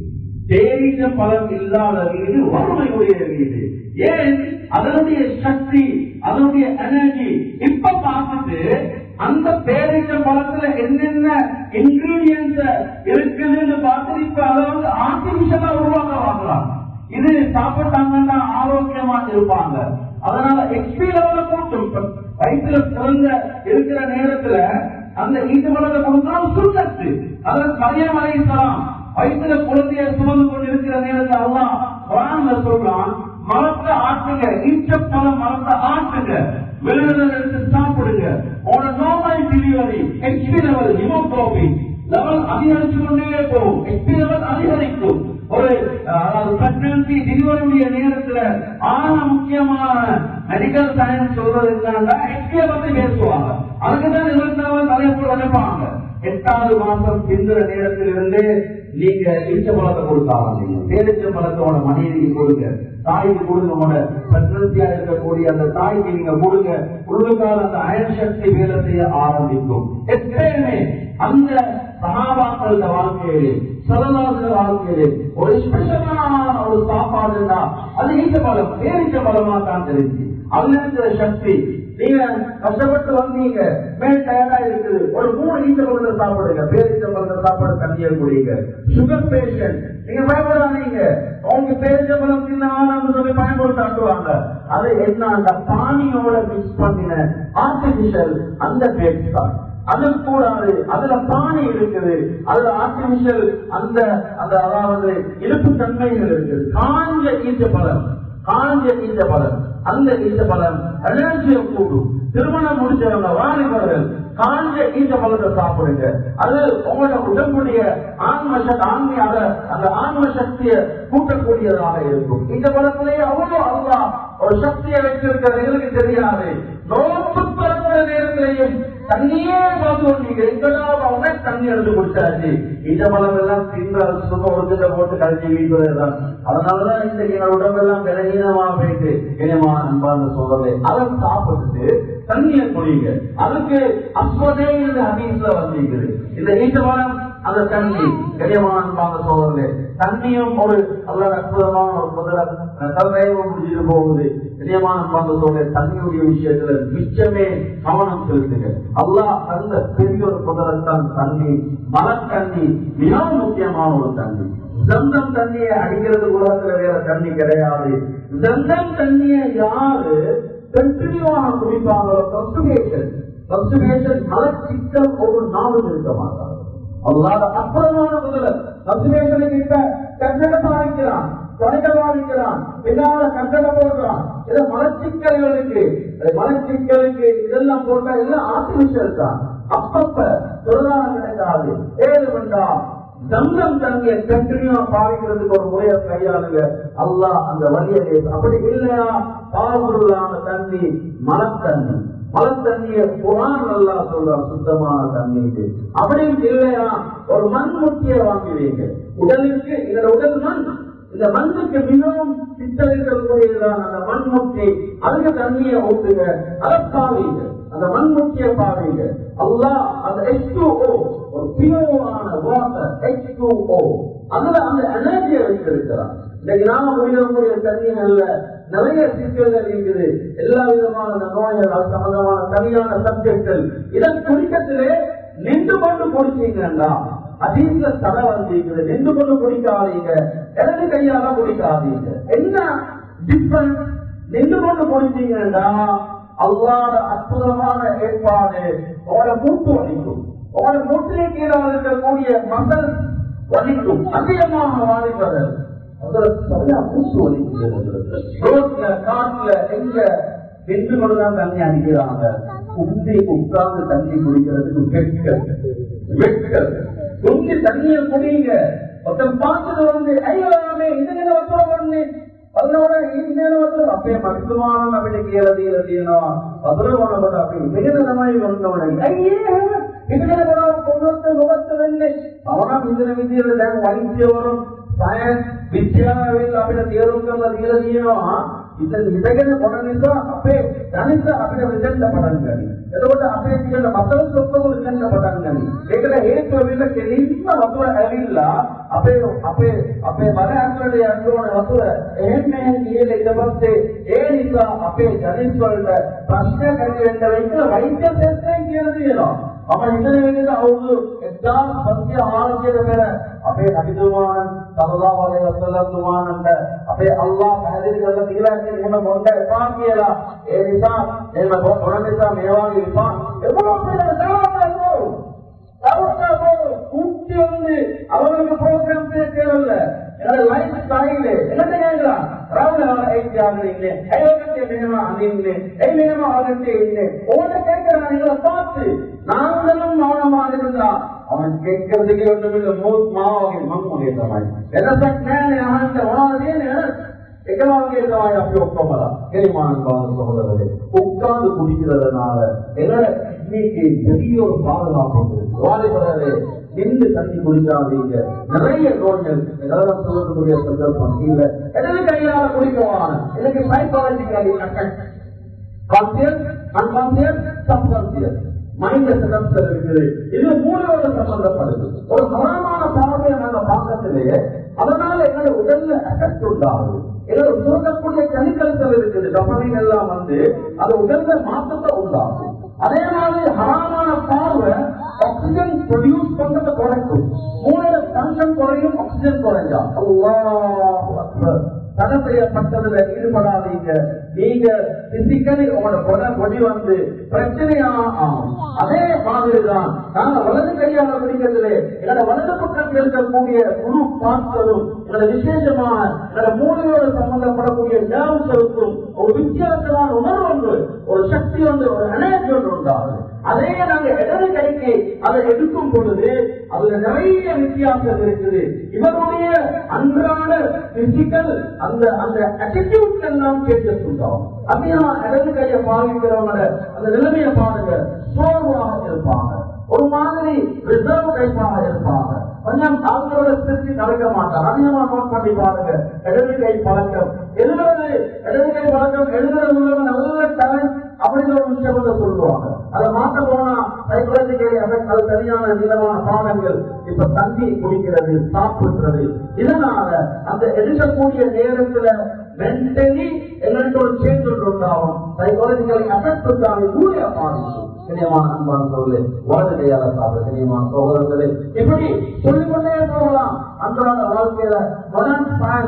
தேரின பலம் இல்லாத வீடு வறுமையுடைய வீடு ஏன் அதனுடைய சக்தி அதனுடைய எனர்ஜி இப்ப பார்த்துட்டு அந்த பேரிட்ட பழத்துல என்னென்ன இன்கிரீடியன்ஸ் இருக்குதுன்னு பார்த்து இப்ப அதை வந்து ஆர்டிபிஷியலா உருவாக்க வாங்கலாம் இது சாப்பிட்டாங்கன்னா ஆரோக்கியமா இருப்பாங்க அதனால எக்ஸ்பி லெவல கூட்டும் வயிற்றுல பிறந்த இருக்கிற நேரத்துல அந்த ஈட்டு பழத்தை கொடுத்தா சுண்ணத்து அதில் மரியம் அலைக்கலாம் வயிற்றுல குழந்தைய சுமந்து கொண்டு இருக்கிற நேரத்துல அல்லாஹ் குரான்ல சொல்றான் மரத்தை ஆட்டுங்க ஈச்சப்பழம் மரத்தை ஆட்டுங்க விழுதுல எடுத்து சாப்பிடுங்க உன நார்மல் டெலிவரி எக்ஸ்பி லெவல் ஹிமோகுளோபின் லெவல் அதிகரிச்சு கொண்டே போகும் எக்ஸ்பி லெவல் அதிகரிக்கும் ஒரு அதாவது பிரெக்னன்சி டெலிவரியுடைய நேரத்துல ஆன முக்கியமான மெடிக்கல் சயின்ஸ் சொல்றது என்னன்னா எக்ஸ்பியை பத்தி பேசுவாங்க அதுக்குதான் இருபத்தாவது தலைப்பு நினைப்பாங்க எட்டாவது மாசம் பிந்துற நேரத்தில் இருந்து நீங்க ஈச்ச பழத்தை கொடுத்தாங்க பேரிச்ச பழத்தோட மனைவிக்கு கொடுங்க தாய்க்கு கொடுங்க உங்களோட பிரசித்தியா இருக்கக்கூடிய அந்த தாய்க்கு நீங்க கொடுங்க உள்ளுக்கால அந்த அயன் சக்தி வேலை செய்ய ஆரம்பிக்கும் எப்பயுமே அந்த சகாபாக்கள வாழ்க்கையிலே சரதாச வாழ்க்கையிலே ஒரு ஸ்பெஷலான ஒரு சாப்பாடுன்னா அது ஈச்ச பழம் பேரிச்ச பழமா தான் தெரிஞ்சு அதுல இருக்கிற சக்தி நீங்க கஷ்டப்பட்டு வந்தீங்க மேல் டயர்டா இருக்குது ஒரு மூணு ஈச்ச பழத்தை சாப்பிடுங்க பேரிச்ச பழத்தை சாப்பாடு தண்ணியை குடிங்க சுகர் பேஷண்ட் நீங்க பயப்படாதீங்க அவங்க பேரிச்ச பழம் தின்னு சொல்லி பயன்படுத்தாட்டுவாங்க அது என்ன அந்த பானியோட மிக்ஸ் பண்ணின ஆர்டிபிஷியல் அந்த பேச்சு தான் அது கூடாது அதுல பானை இருக்குது அதுல ஆர்டிபிஷியல் அந்த அந்த அதாவது இழுப்பு தன்மைகள் இருக்குது காஞ்ச ஈச்ச பழம் காஞ்ச ஈச்ச பழம் அந்த ஈச்ச பழம் எனர்ஜியை கூடும் திருமணம் முடிச்சவங்க வாலிபர்கள் காஞ்ச ஈச்ச பழத்தை சாப்பிடுங்க அது உங்களோட உடம்புடைய ஆன்ம சக்தி ஆன்மீக அத- அந்த ஆன்ம சக்தியை கூட்டக்கூடியதாக இருக்கும் இந்த பழத்திலேயே அவ்வளவு அல்லா ஒரு சக்தியை வச்சிருக்கிறது எங்களுக்கு தெரியாது நோக்கு பிறந்த நேரத்திலேயும் தண்ணியே பார்த்து கொண்டீங்க எங்கடா அவங்க தண்ணி எடுத்து குடிச்சாச்சு இந்த பழம் எல்லாம் தின்ற சுகம் ஒருங்கிட்ட போட்டு கழிச்சு வீட்டுதான் அதனாலதான் இந்த எங்க உடம்பெல்லாம் விலகீனமா போயிட்டு இனிமா அன்பான சொல்றது அதை சாப்பிட்டுட்டு தண்ணியை குடிங்க அதுக்கு அப்போதே இந்த ஹதீஸ்ல வந்திருக்குது இந்த ஈட்ட பழம் அந்த தண்ணி கரியமான அன்பான சோதரே தண்ணியும் ஒரு நல்ல அற்புதமான ஒரு முதல தலைவம் முடிஞ்சிட்டு போகுது கரியமான அன்பான சோதரே தண்ணியுடைய விஷயத்துல மிச்சமே கவனம் செலுத்துங்க அல்லாஹ் அந்த பெரிய ஒரு முதலத்தான் தண்ணி மலத்தண்ணி மிகவும் முக்கியமான ஒரு தண்ணி ஜந்தம் தண்ணியை அடிக்கிறது உலகத்துல வேற தண்ணி கிடையாது ஜந்தம் தண்ணியை யாரு கண்டினியூவாக குடிப்பாங்களோ கன்சுமேஷன் கன்சுமேஷன் மலச்சித்தம் ஒரு நாளும் இருக்க மாட்டாங்க அல்லாத அப்புறமான முதல்ல கன்சுமேஷனை கிட்ட கட்டட பாதிக்கிறான் தொலைக்க பாதிக்கிறான் பின்னால கட்டட போடுறான் இதை மலச்சிக்கல்களுக்கு மலச்சிக்கலுக்கு இதெல்லாம் போட்டா எல்லாம் ஆர்டிபிஷியல் தான் அப்பப்ப பொருளாதாரம் கிடைக்காது ஏழு மண்டா தங்கம் தண்ணியை கண்டினியூவா பாவிக்கிறதுக்கு ஒரு முறையை கையாளுங்க அல்லாஹ் அந்த வழியை அப்படி இல்லையா பாவருள்ளான தண்ணி மலத்தண்ணி மலத்தண்ணிய குரான் நல்லா சொல்றான் சுத்தமான தண்ணி இது அப்படியும் இல்லையா ஒரு மண் முட்டியை வாங்குவீங்க உடலுக்கு இதோட உடல் மண் இந்த மண்ணுக்கு மிகவும் சித்தரிக்கக்கூடியதான அந்த மண் முட்டி அதுக்கு தண்ணியை ஊத்துங்க அதை பாவீங்க அந்த மண் முட்டியை பாவீங்க அல்லாஹ் அந்த எச் டூ ஓ ஒரு பியூரான வாட்டர் எச் டூ ஓ அதுல அந்த எனர்ஜியை வைத்திருக்கிறான் இன்னைக்கு நாம குடிக்கக்கூடிய தண்ணிகள்ல நிறைய சிக்கல்கள் இருக்குது எல்லா விதமான அந்த நோய்கள் அது சம்பந்தமான சரியான சப்ஜெக்ட்கள் இதை குடிக்கத்திலே நின்று கொண்டு குடிச்சீங்கன்னா அதீத தடை வந்தீங்க நின்று கொண்டு குடிக்காதீங்க இடது கையால குடிக்காதீங்க என்ன டிஃபரன்ஸ் நின்று கொண்டு குடிச்சீங்கன்னா அல்லாத அற்புதமான ஏற்பாடு உங்களோட மூட்டு வலிக்கும் உங்களோட மூட்டிலே கீழே இருக்கக்கூடிய மகள் வலிக்கும் அதிகமாக வாலிபர்கள் அதுல சரியா மூச்சு வலிக்குது ரோட்ல காட்டுல எங்க நின்று கொண்டுதான் தண்ணி அடிக்கிறாங்க உந்தி உட்கார்ந்து தண்ணி குடிக்கிறதுக்கு வெட்கல் வெட்கல் உந்தி தண்ணியை குடிங்க ஒருத்தன் பார்த்தது வந்து ஐயோமே இது என்ன ஒருத்தர் பண்ணு அதோட ಇನ್ನೇನು ಅಂದ್ರೆ ಅಪ್ಪೆ ಮಕ್ಕಳಾನ ನಮಗೆ ಕೇಳದಿ ಇರದೇನೋ ಅದರ ಒಳಗಡೆ ಅಪ್ಪೆ ಬೇರೆ ನಮಗೆ ಬಂದವನ ಅಯ್ಯೇ ಇದನ್ನ ಕೂಡ ಕೊಂಡೊತ್ತ ಹೋಗುತ್ತದನ್ನೇ ಅವನ ಹಿಂದಿನ ವಿಧಿಯಲ್ಲಿ ವೈದ್ಯವರು සයන්ස් විද්‍යාවෙන් අපිට තේරුම් කරලා දීලා තියෙනවා ඉතින් ඉඳගෙන පොඩ නිසා අපේ ධනිත අපිට විදෙන්න පටන් ගනී. එතකොට අපේ තියෙන මතක ඔක්කොම විදෙන්න පටන් ගනී. ඒකට හේතුව වෙන්න කෙලින්ම වතුර ඇවිල්ලා අපේ අපේ අපේ මන ඇතුළට යන්න ඕන වතුර එහෙම මෙහෙම ගිහලා ඊට පස්සේ ඒ නිසා අපේ ධනිත් වලට ප්‍රශ්න ඇති වෙන්න වෙන්න වෛද්‍ය ශාස්ත්‍රයෙන් කියලා තියෙනවා. අප හිතන විදිහට අවුරුදු 1500 පෙර අපේ නබිතුමාණන් සල්ලල්ලාහු අලයිහි වසල්ලම් තුමාණන්ට අපේ අල්ලාහ් පැහැදිලි කරලා දීලා තියෙන එහෙම මොන්න එපා කියලා ඒ නිසා එහෙම මොන නිසා මේ වගේ එපා එපා කියලා දානවා கூட்டி வந்து அவங்களுக்கு ப்ரோக்ராம் தேவையில்ல என்னோட லைஃப் ஸ்டைல் என்ன கேட்கலாம் ராவுல ஐடி ஆகுறீங்க ஐயோகத்தை வேணுமா அந்தீங்க ஐ வேணுமா ஆகட்டே இல்லை ஒவ்வொரு கேட்கிறான் நீங்களை பார்த்து நாங்களும் மௌனமாக இருந்தா அவன் கேட்கறதுக்கு ஒன்றுமில்லை மூத் மாவாகி மண்முகைன்ற மாதிரி என்ன சொன்னேன் அவன் உணவதே එකවාගේ තමයි අපි ඔක්කොම කෙලිමාන බාන සහෝදරர்களே உட்கார்ந்து குடிக்கிறதுனால எங்களோட இன்னைக்கு பெரிய ஒரு பாதுகாப்பு உண்டு வாலிபர்களே நின்று தண்ணி குடிக்காதீங்க நிறைய நோய்கள் ஏதாவது சொல்லக்கூடிய சந்தர்ப்பம் இல்ல எதற்கு கையால குடிக்கவான எனக்கு psychologically attack conscious unconscious subconscious மைண்ட்ல சிறப்பு இருக்குது இது மூளையோட சம்பந்தப்படுது ஒரு சமமான பார்வையை நாங்க பார்க்கறதுலயே அதனால எங்களோட உடல்ல அஃபெக்ட் உண்டாகுது எங்களோட சுரக்கக்கூடிய கெமிக்கல்கள் இருக்குது டொபமின் எல்லாம் வந்து அது உடல்ல மாற்றத்தை உண்டாகும் அதே மாதிரி ஹராமான பார்வை ஆக்சிஜன் ப்ரொடியூஸ் பண்றதை குறைக்கும் மூளையில டென்ஷன் குறையும் ஆக்சிஜன் குறைஞ்சா அல்லாஹ் அக்பர் தடை செய்யப்பட்டதுல ஈடுபடாதீங்க நீங்க பிசிக்கலி உங்களோட கொட கொடி வந்து பிரச்சனையா ஆகும் அதே மாதிரிதான் நாங்க வலது கையால பிடிக்கிறதுல என்னோட வலது பக்கத்தில் இருக்கக்கூடிய குரு பார்த்ததும் என்னோட விசேஷமான என்னோட மூளையோடு சம்பந்தப்படக்கூடிய ஞாபகத்திற்கும் ஒரு வித்தியாசமான உணர்வு ஒன்று ஒரு சக்தி ஒன்று ஒரு எனர்ஜி ஒன்று உண்டாகும் அதே நாங்க இடது கைக்கு அதை எடுக்கும் பொழுது அதுல நிறைய வித்தியாசம் இருக்குது இவருடைய அன்றாட பிசிக்கல் அந்த அந்த அட்டிடியூட் எல்லாம் சேஞ்சஸ் உண்டாகும் அதிகமா இடது கையை பாவிக்கிறவங்க அந்த நிலைமையை பாருங்க சோர்வாக இருப்பாங்க ஒரு மாதிரி ரிசர்வ் டைப்பாக இருப்பாங்க கொஞ்சம் அவங்களோட திருப்தி நடக்க மாட்டாங்க அதிகமா நோட் பண்ணி பாருங்க இடது கை பழக்கம் எழுதுறது இடது கை பழக்கம் எழுதுறது உள்ளவங்க நல்ல டேலண்ட் அப்படிங்கிற ஒரு விஷயம் வந்து சொல்லுவாங்க அதை மாற்ற போனா சைக்காலஜிக்கலி அது சரியான விதமான பாடங்கள் இப்ப தண்ணி குடிக்கிறது சாப்பிடுறது இதனால அந்த எடுக்கக்கூடிய நேரத்துல மென்டலி எங்களுக்கு ஒரு சேஞ்ச் ஒன்று உண்டாகும் சைக்காலஜிக்கலி அஃபெக்ட் உண்டாகும் கூட பாதிக்கும் கனியமான அன்பான சோழர்களே வலது கையால சாப்பிட கனியமான சோதரர்களே இப்படி சொல்லிக்கொண்டே போகலாம் அன்றாட வாழ்க்கையில மாடர்ன் ஃபேன்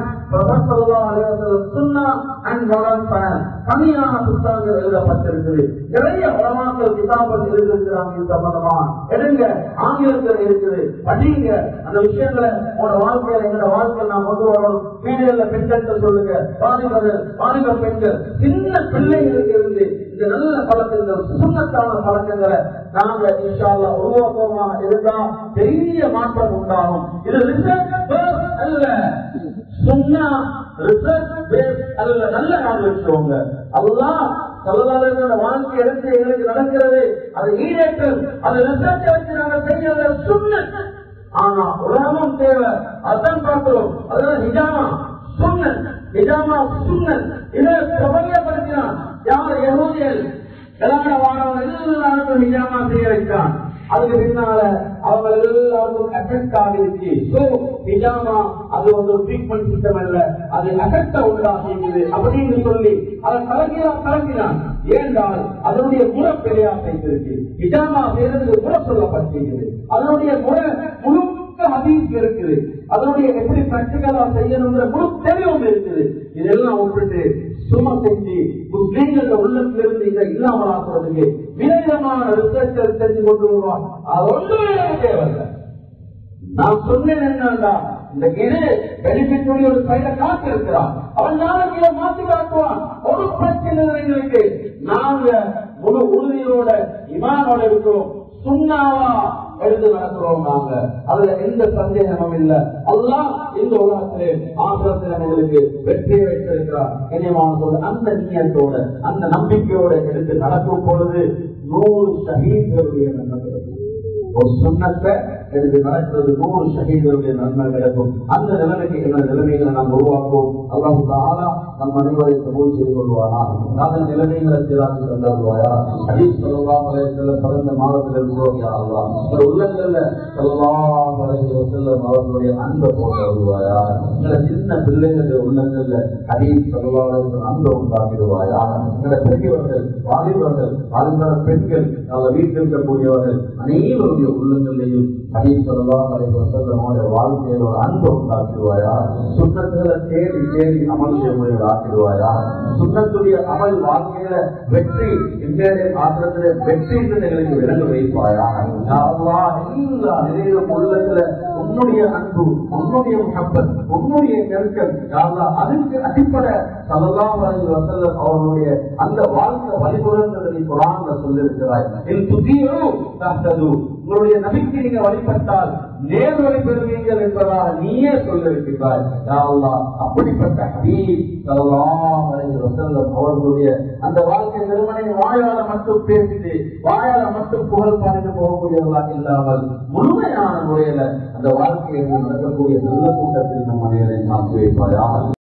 சுண்ணா அண்ட் மாடர்ன் ஃபேன் கம்மியான புத்தகங்கள் எழுதப்பட்டிருக்குது நிறைய உலமாக்கள் கிதாபல் எழுதியிருக்கிறாங்க இது சம்பந்தமா எடுங்க ஆங்கிலத்தில் இருக்குது படிங்க அந்த விஷயங்களை உங்களோட வாழ்க்கையில எங்களோட வாழ்க்கையில நான் கொண்டு வரணும் வீடுகள்ல பெண்கள் சொல்லுங்க வாலிபர்கள் வாலிப பெண்கள் சின்ன பிள்ளைகளுக்கு இருந்து இந்த நல்ல பழக்கங்கள் சுண்ணத்தான பழக்கங்களை நாங்க இன்ஷால்லா உருவாக்கமா இருந்தா பெரிய மாற்றம் உண்டாகும் இது ரிசர்ச் அல்ல சுண்ணா ரிசர்ச் பேஸ் அல்ல நல்ல நாள் வச்சுக்கோங்க அல்லாஹ் சல்லல்லாஹு வாழ்க்கை எடுத்து எங்களுக்கு நடக்கிறது அது ஈடேற்றல் அது ரிசர்ச் வச்சு நாங்க செய்யறது சுண்ணத் ஆனா உலகமும் தேவை அதான் பார்க்கிறோம் அதான் ஹிஜாமா சுண்ணத் ஹிஜாமா சுண்ணத் இதை பிரபலியப்படுத்தினான் யார் யகூதியல் கலாட வாழவங்க எல்லாருக்கும் ஹிஜாமா செய்ய வைத்தான் அதுக்கு பின்னால அவங்க எல்லாருக்கும் எஃபெக்ட் ஆகிருச்சு சோ ஹிஜாமா அது வந்து ட்ரீட்மெண்ட் சிஸ்டம் அல்ல அது எஃபெக்ட உண்டாகிக்குது அப்படின்னு சொல்லி அதை கலக்கிறான் கலக்கிறான் ஏனென்றால் அதனுடைய முறை பிழையா செய்திருக்கு ஹிஜாமா செய்யறதுக்கு முறை சொல்லப்பட்டிருக்குது அதனுடைய முறை முழுக்க ஹதீஸ் இருக்குது அதனுடைய எப்படி பிராக்டிகலா செய்யணுங்கிற முழு தெளிவும் இருக்குது இதெல்லாம் விட்டுட்டு சும்மா செஞ்சு முஸ்லீம்கள உள்ளத்திலிருந்து இதை இல்லாமல் ஆக்குறதுக்கு விதவிதமான ரிசர்ச் செஞ்சு கொண்டு வருவான் அது ஒன்றுமே எனக்கு தேவையில்லை நான் சொன்னேன் என்னன்னா இந்த இது பெனிஃபிட் உடைய ஒரு சைட காத்து இருக்கிறான் அவன் நாளைக்கு இதை மாத்தி காட்டுவான் ஒரு பிரச்சனை இல்லை எங்களுக்கு நாங்க முழு உறுதியோட இமானோட இருக்கிறோம் சுண்ணாவா எடுத்து நடக்கிறோம் நாங்க அதுல எந்த சந்தேகமும் இல்ல அல்லாஹ் இந்த உலகத்திலே ஆசிரத்தில் எங்களுக்கு வெற்றியை வைத்திருக்கிறார் கனியமான சொல்ல அந்த நீயத்தோட அந்த நம்பிக்கையோட எடுத்து நடக்கும் பொழுது நூறு ஷஹீத்களுடைய நடக்கிறது ஒரு சுண்ணத்தை எனக்கு நடக்கிறது நூறு ஷஹீதருடைய நன்மை கிடைக்கும் அந்த நிலைமைக்கு என்ன நிலைமைகளை நாம் உருவாக்குவோம் அல்லாஹு தாலா நம் அனைவரை கபூல் செய்து கொள்வானா அந்த நிலைமைகளை சீராக்கி தந்தருவாயா ஹதீஸ் ஸல்லல்லாஹு அலைஹி வஸல்லம் பிறந்த மாதத்தில் இருக்கிறோம் யா அல்லாஹ் இந்த உள்ளங்கள்ல ஸல்லல்லாஹு அலைஹி வஸல்லம் அவர்களுடைய அன்பை போட்டு வருவாயா எங்களை சின்ன பிள்ளைகளுடைய உள்ளங்கள்ல ஹதீஸ் ஸல்லல்லாஹு அலைஹி வஸல்லம் அன்பை உண்டாக்கிடுவாயா எங்களை பெரியவர்கள் வாலிபர்கள் வாலிபர பெண்கள் நல்ல வீட்டில் இருக்கக்கூடியவர்கள் அனைவருடைய உள்ளங்களையும் ஹதீஸ் ஸல்லல்லாஹு அலைஹி வஸல்லம் அவருடைய வாழ்க்கையில் ஒரு அன்பை உண்டாக்கிடுவாயா சுண்ணத்துகளை தேடி தேடி அமல் செய்ய ஆக்கிடுவாயா சுண்ணத்துடைய அமல் வாழ்க்கையில வெற்றி இன்றைய ஆத்திரத்திலே வெற்றி என்று நிலைக்கு விளங்க வைப்பாயா யா அல்லாஹ், எல்லா நிலையிலும் உள்ளத்துல உன்னுடைய அன்பு உன்னுடைய முகப்பத் உன்னுடைய நெருக்கம் யா அல்லாஹ், அதுக்கு அடிப்படை சல்லல்லாஹு அலைஹி வஸல்லம் அவர்களுடைய அந்த வாழ்க்கை வழிமுறைகளை நீ குரான்ல சொல்லியிருக்கிறாய் இன் துதியு தஹ்தது உங்களுடைய நபிக்கு நீங்க வழிபட்டால் நேர்வழி பெறுவீர்கள் என்பதாக நீயே சொல்லிருக்கிறாய் யா அல்லாஹ், அப்படிப்பட்ட ஹபீப் ஸல்லல்லாஹு அலைஹி வஸல்லம் அவர்களுடைய அந்த வாழ்க்கை வெறுமனை வாயால மட்டும் பேசிட்டு வாயால மட்டும் புகழ் பாடிட்டு போகக்கூடியவர்களாக இல்லாமல் முழுமையான முறையில அந்த வாழ்க்கையை நடக்கக்கூடிய நல்ல கூட்டத்தில் நம் அனைவரையும் நாம் வைப்பாயாக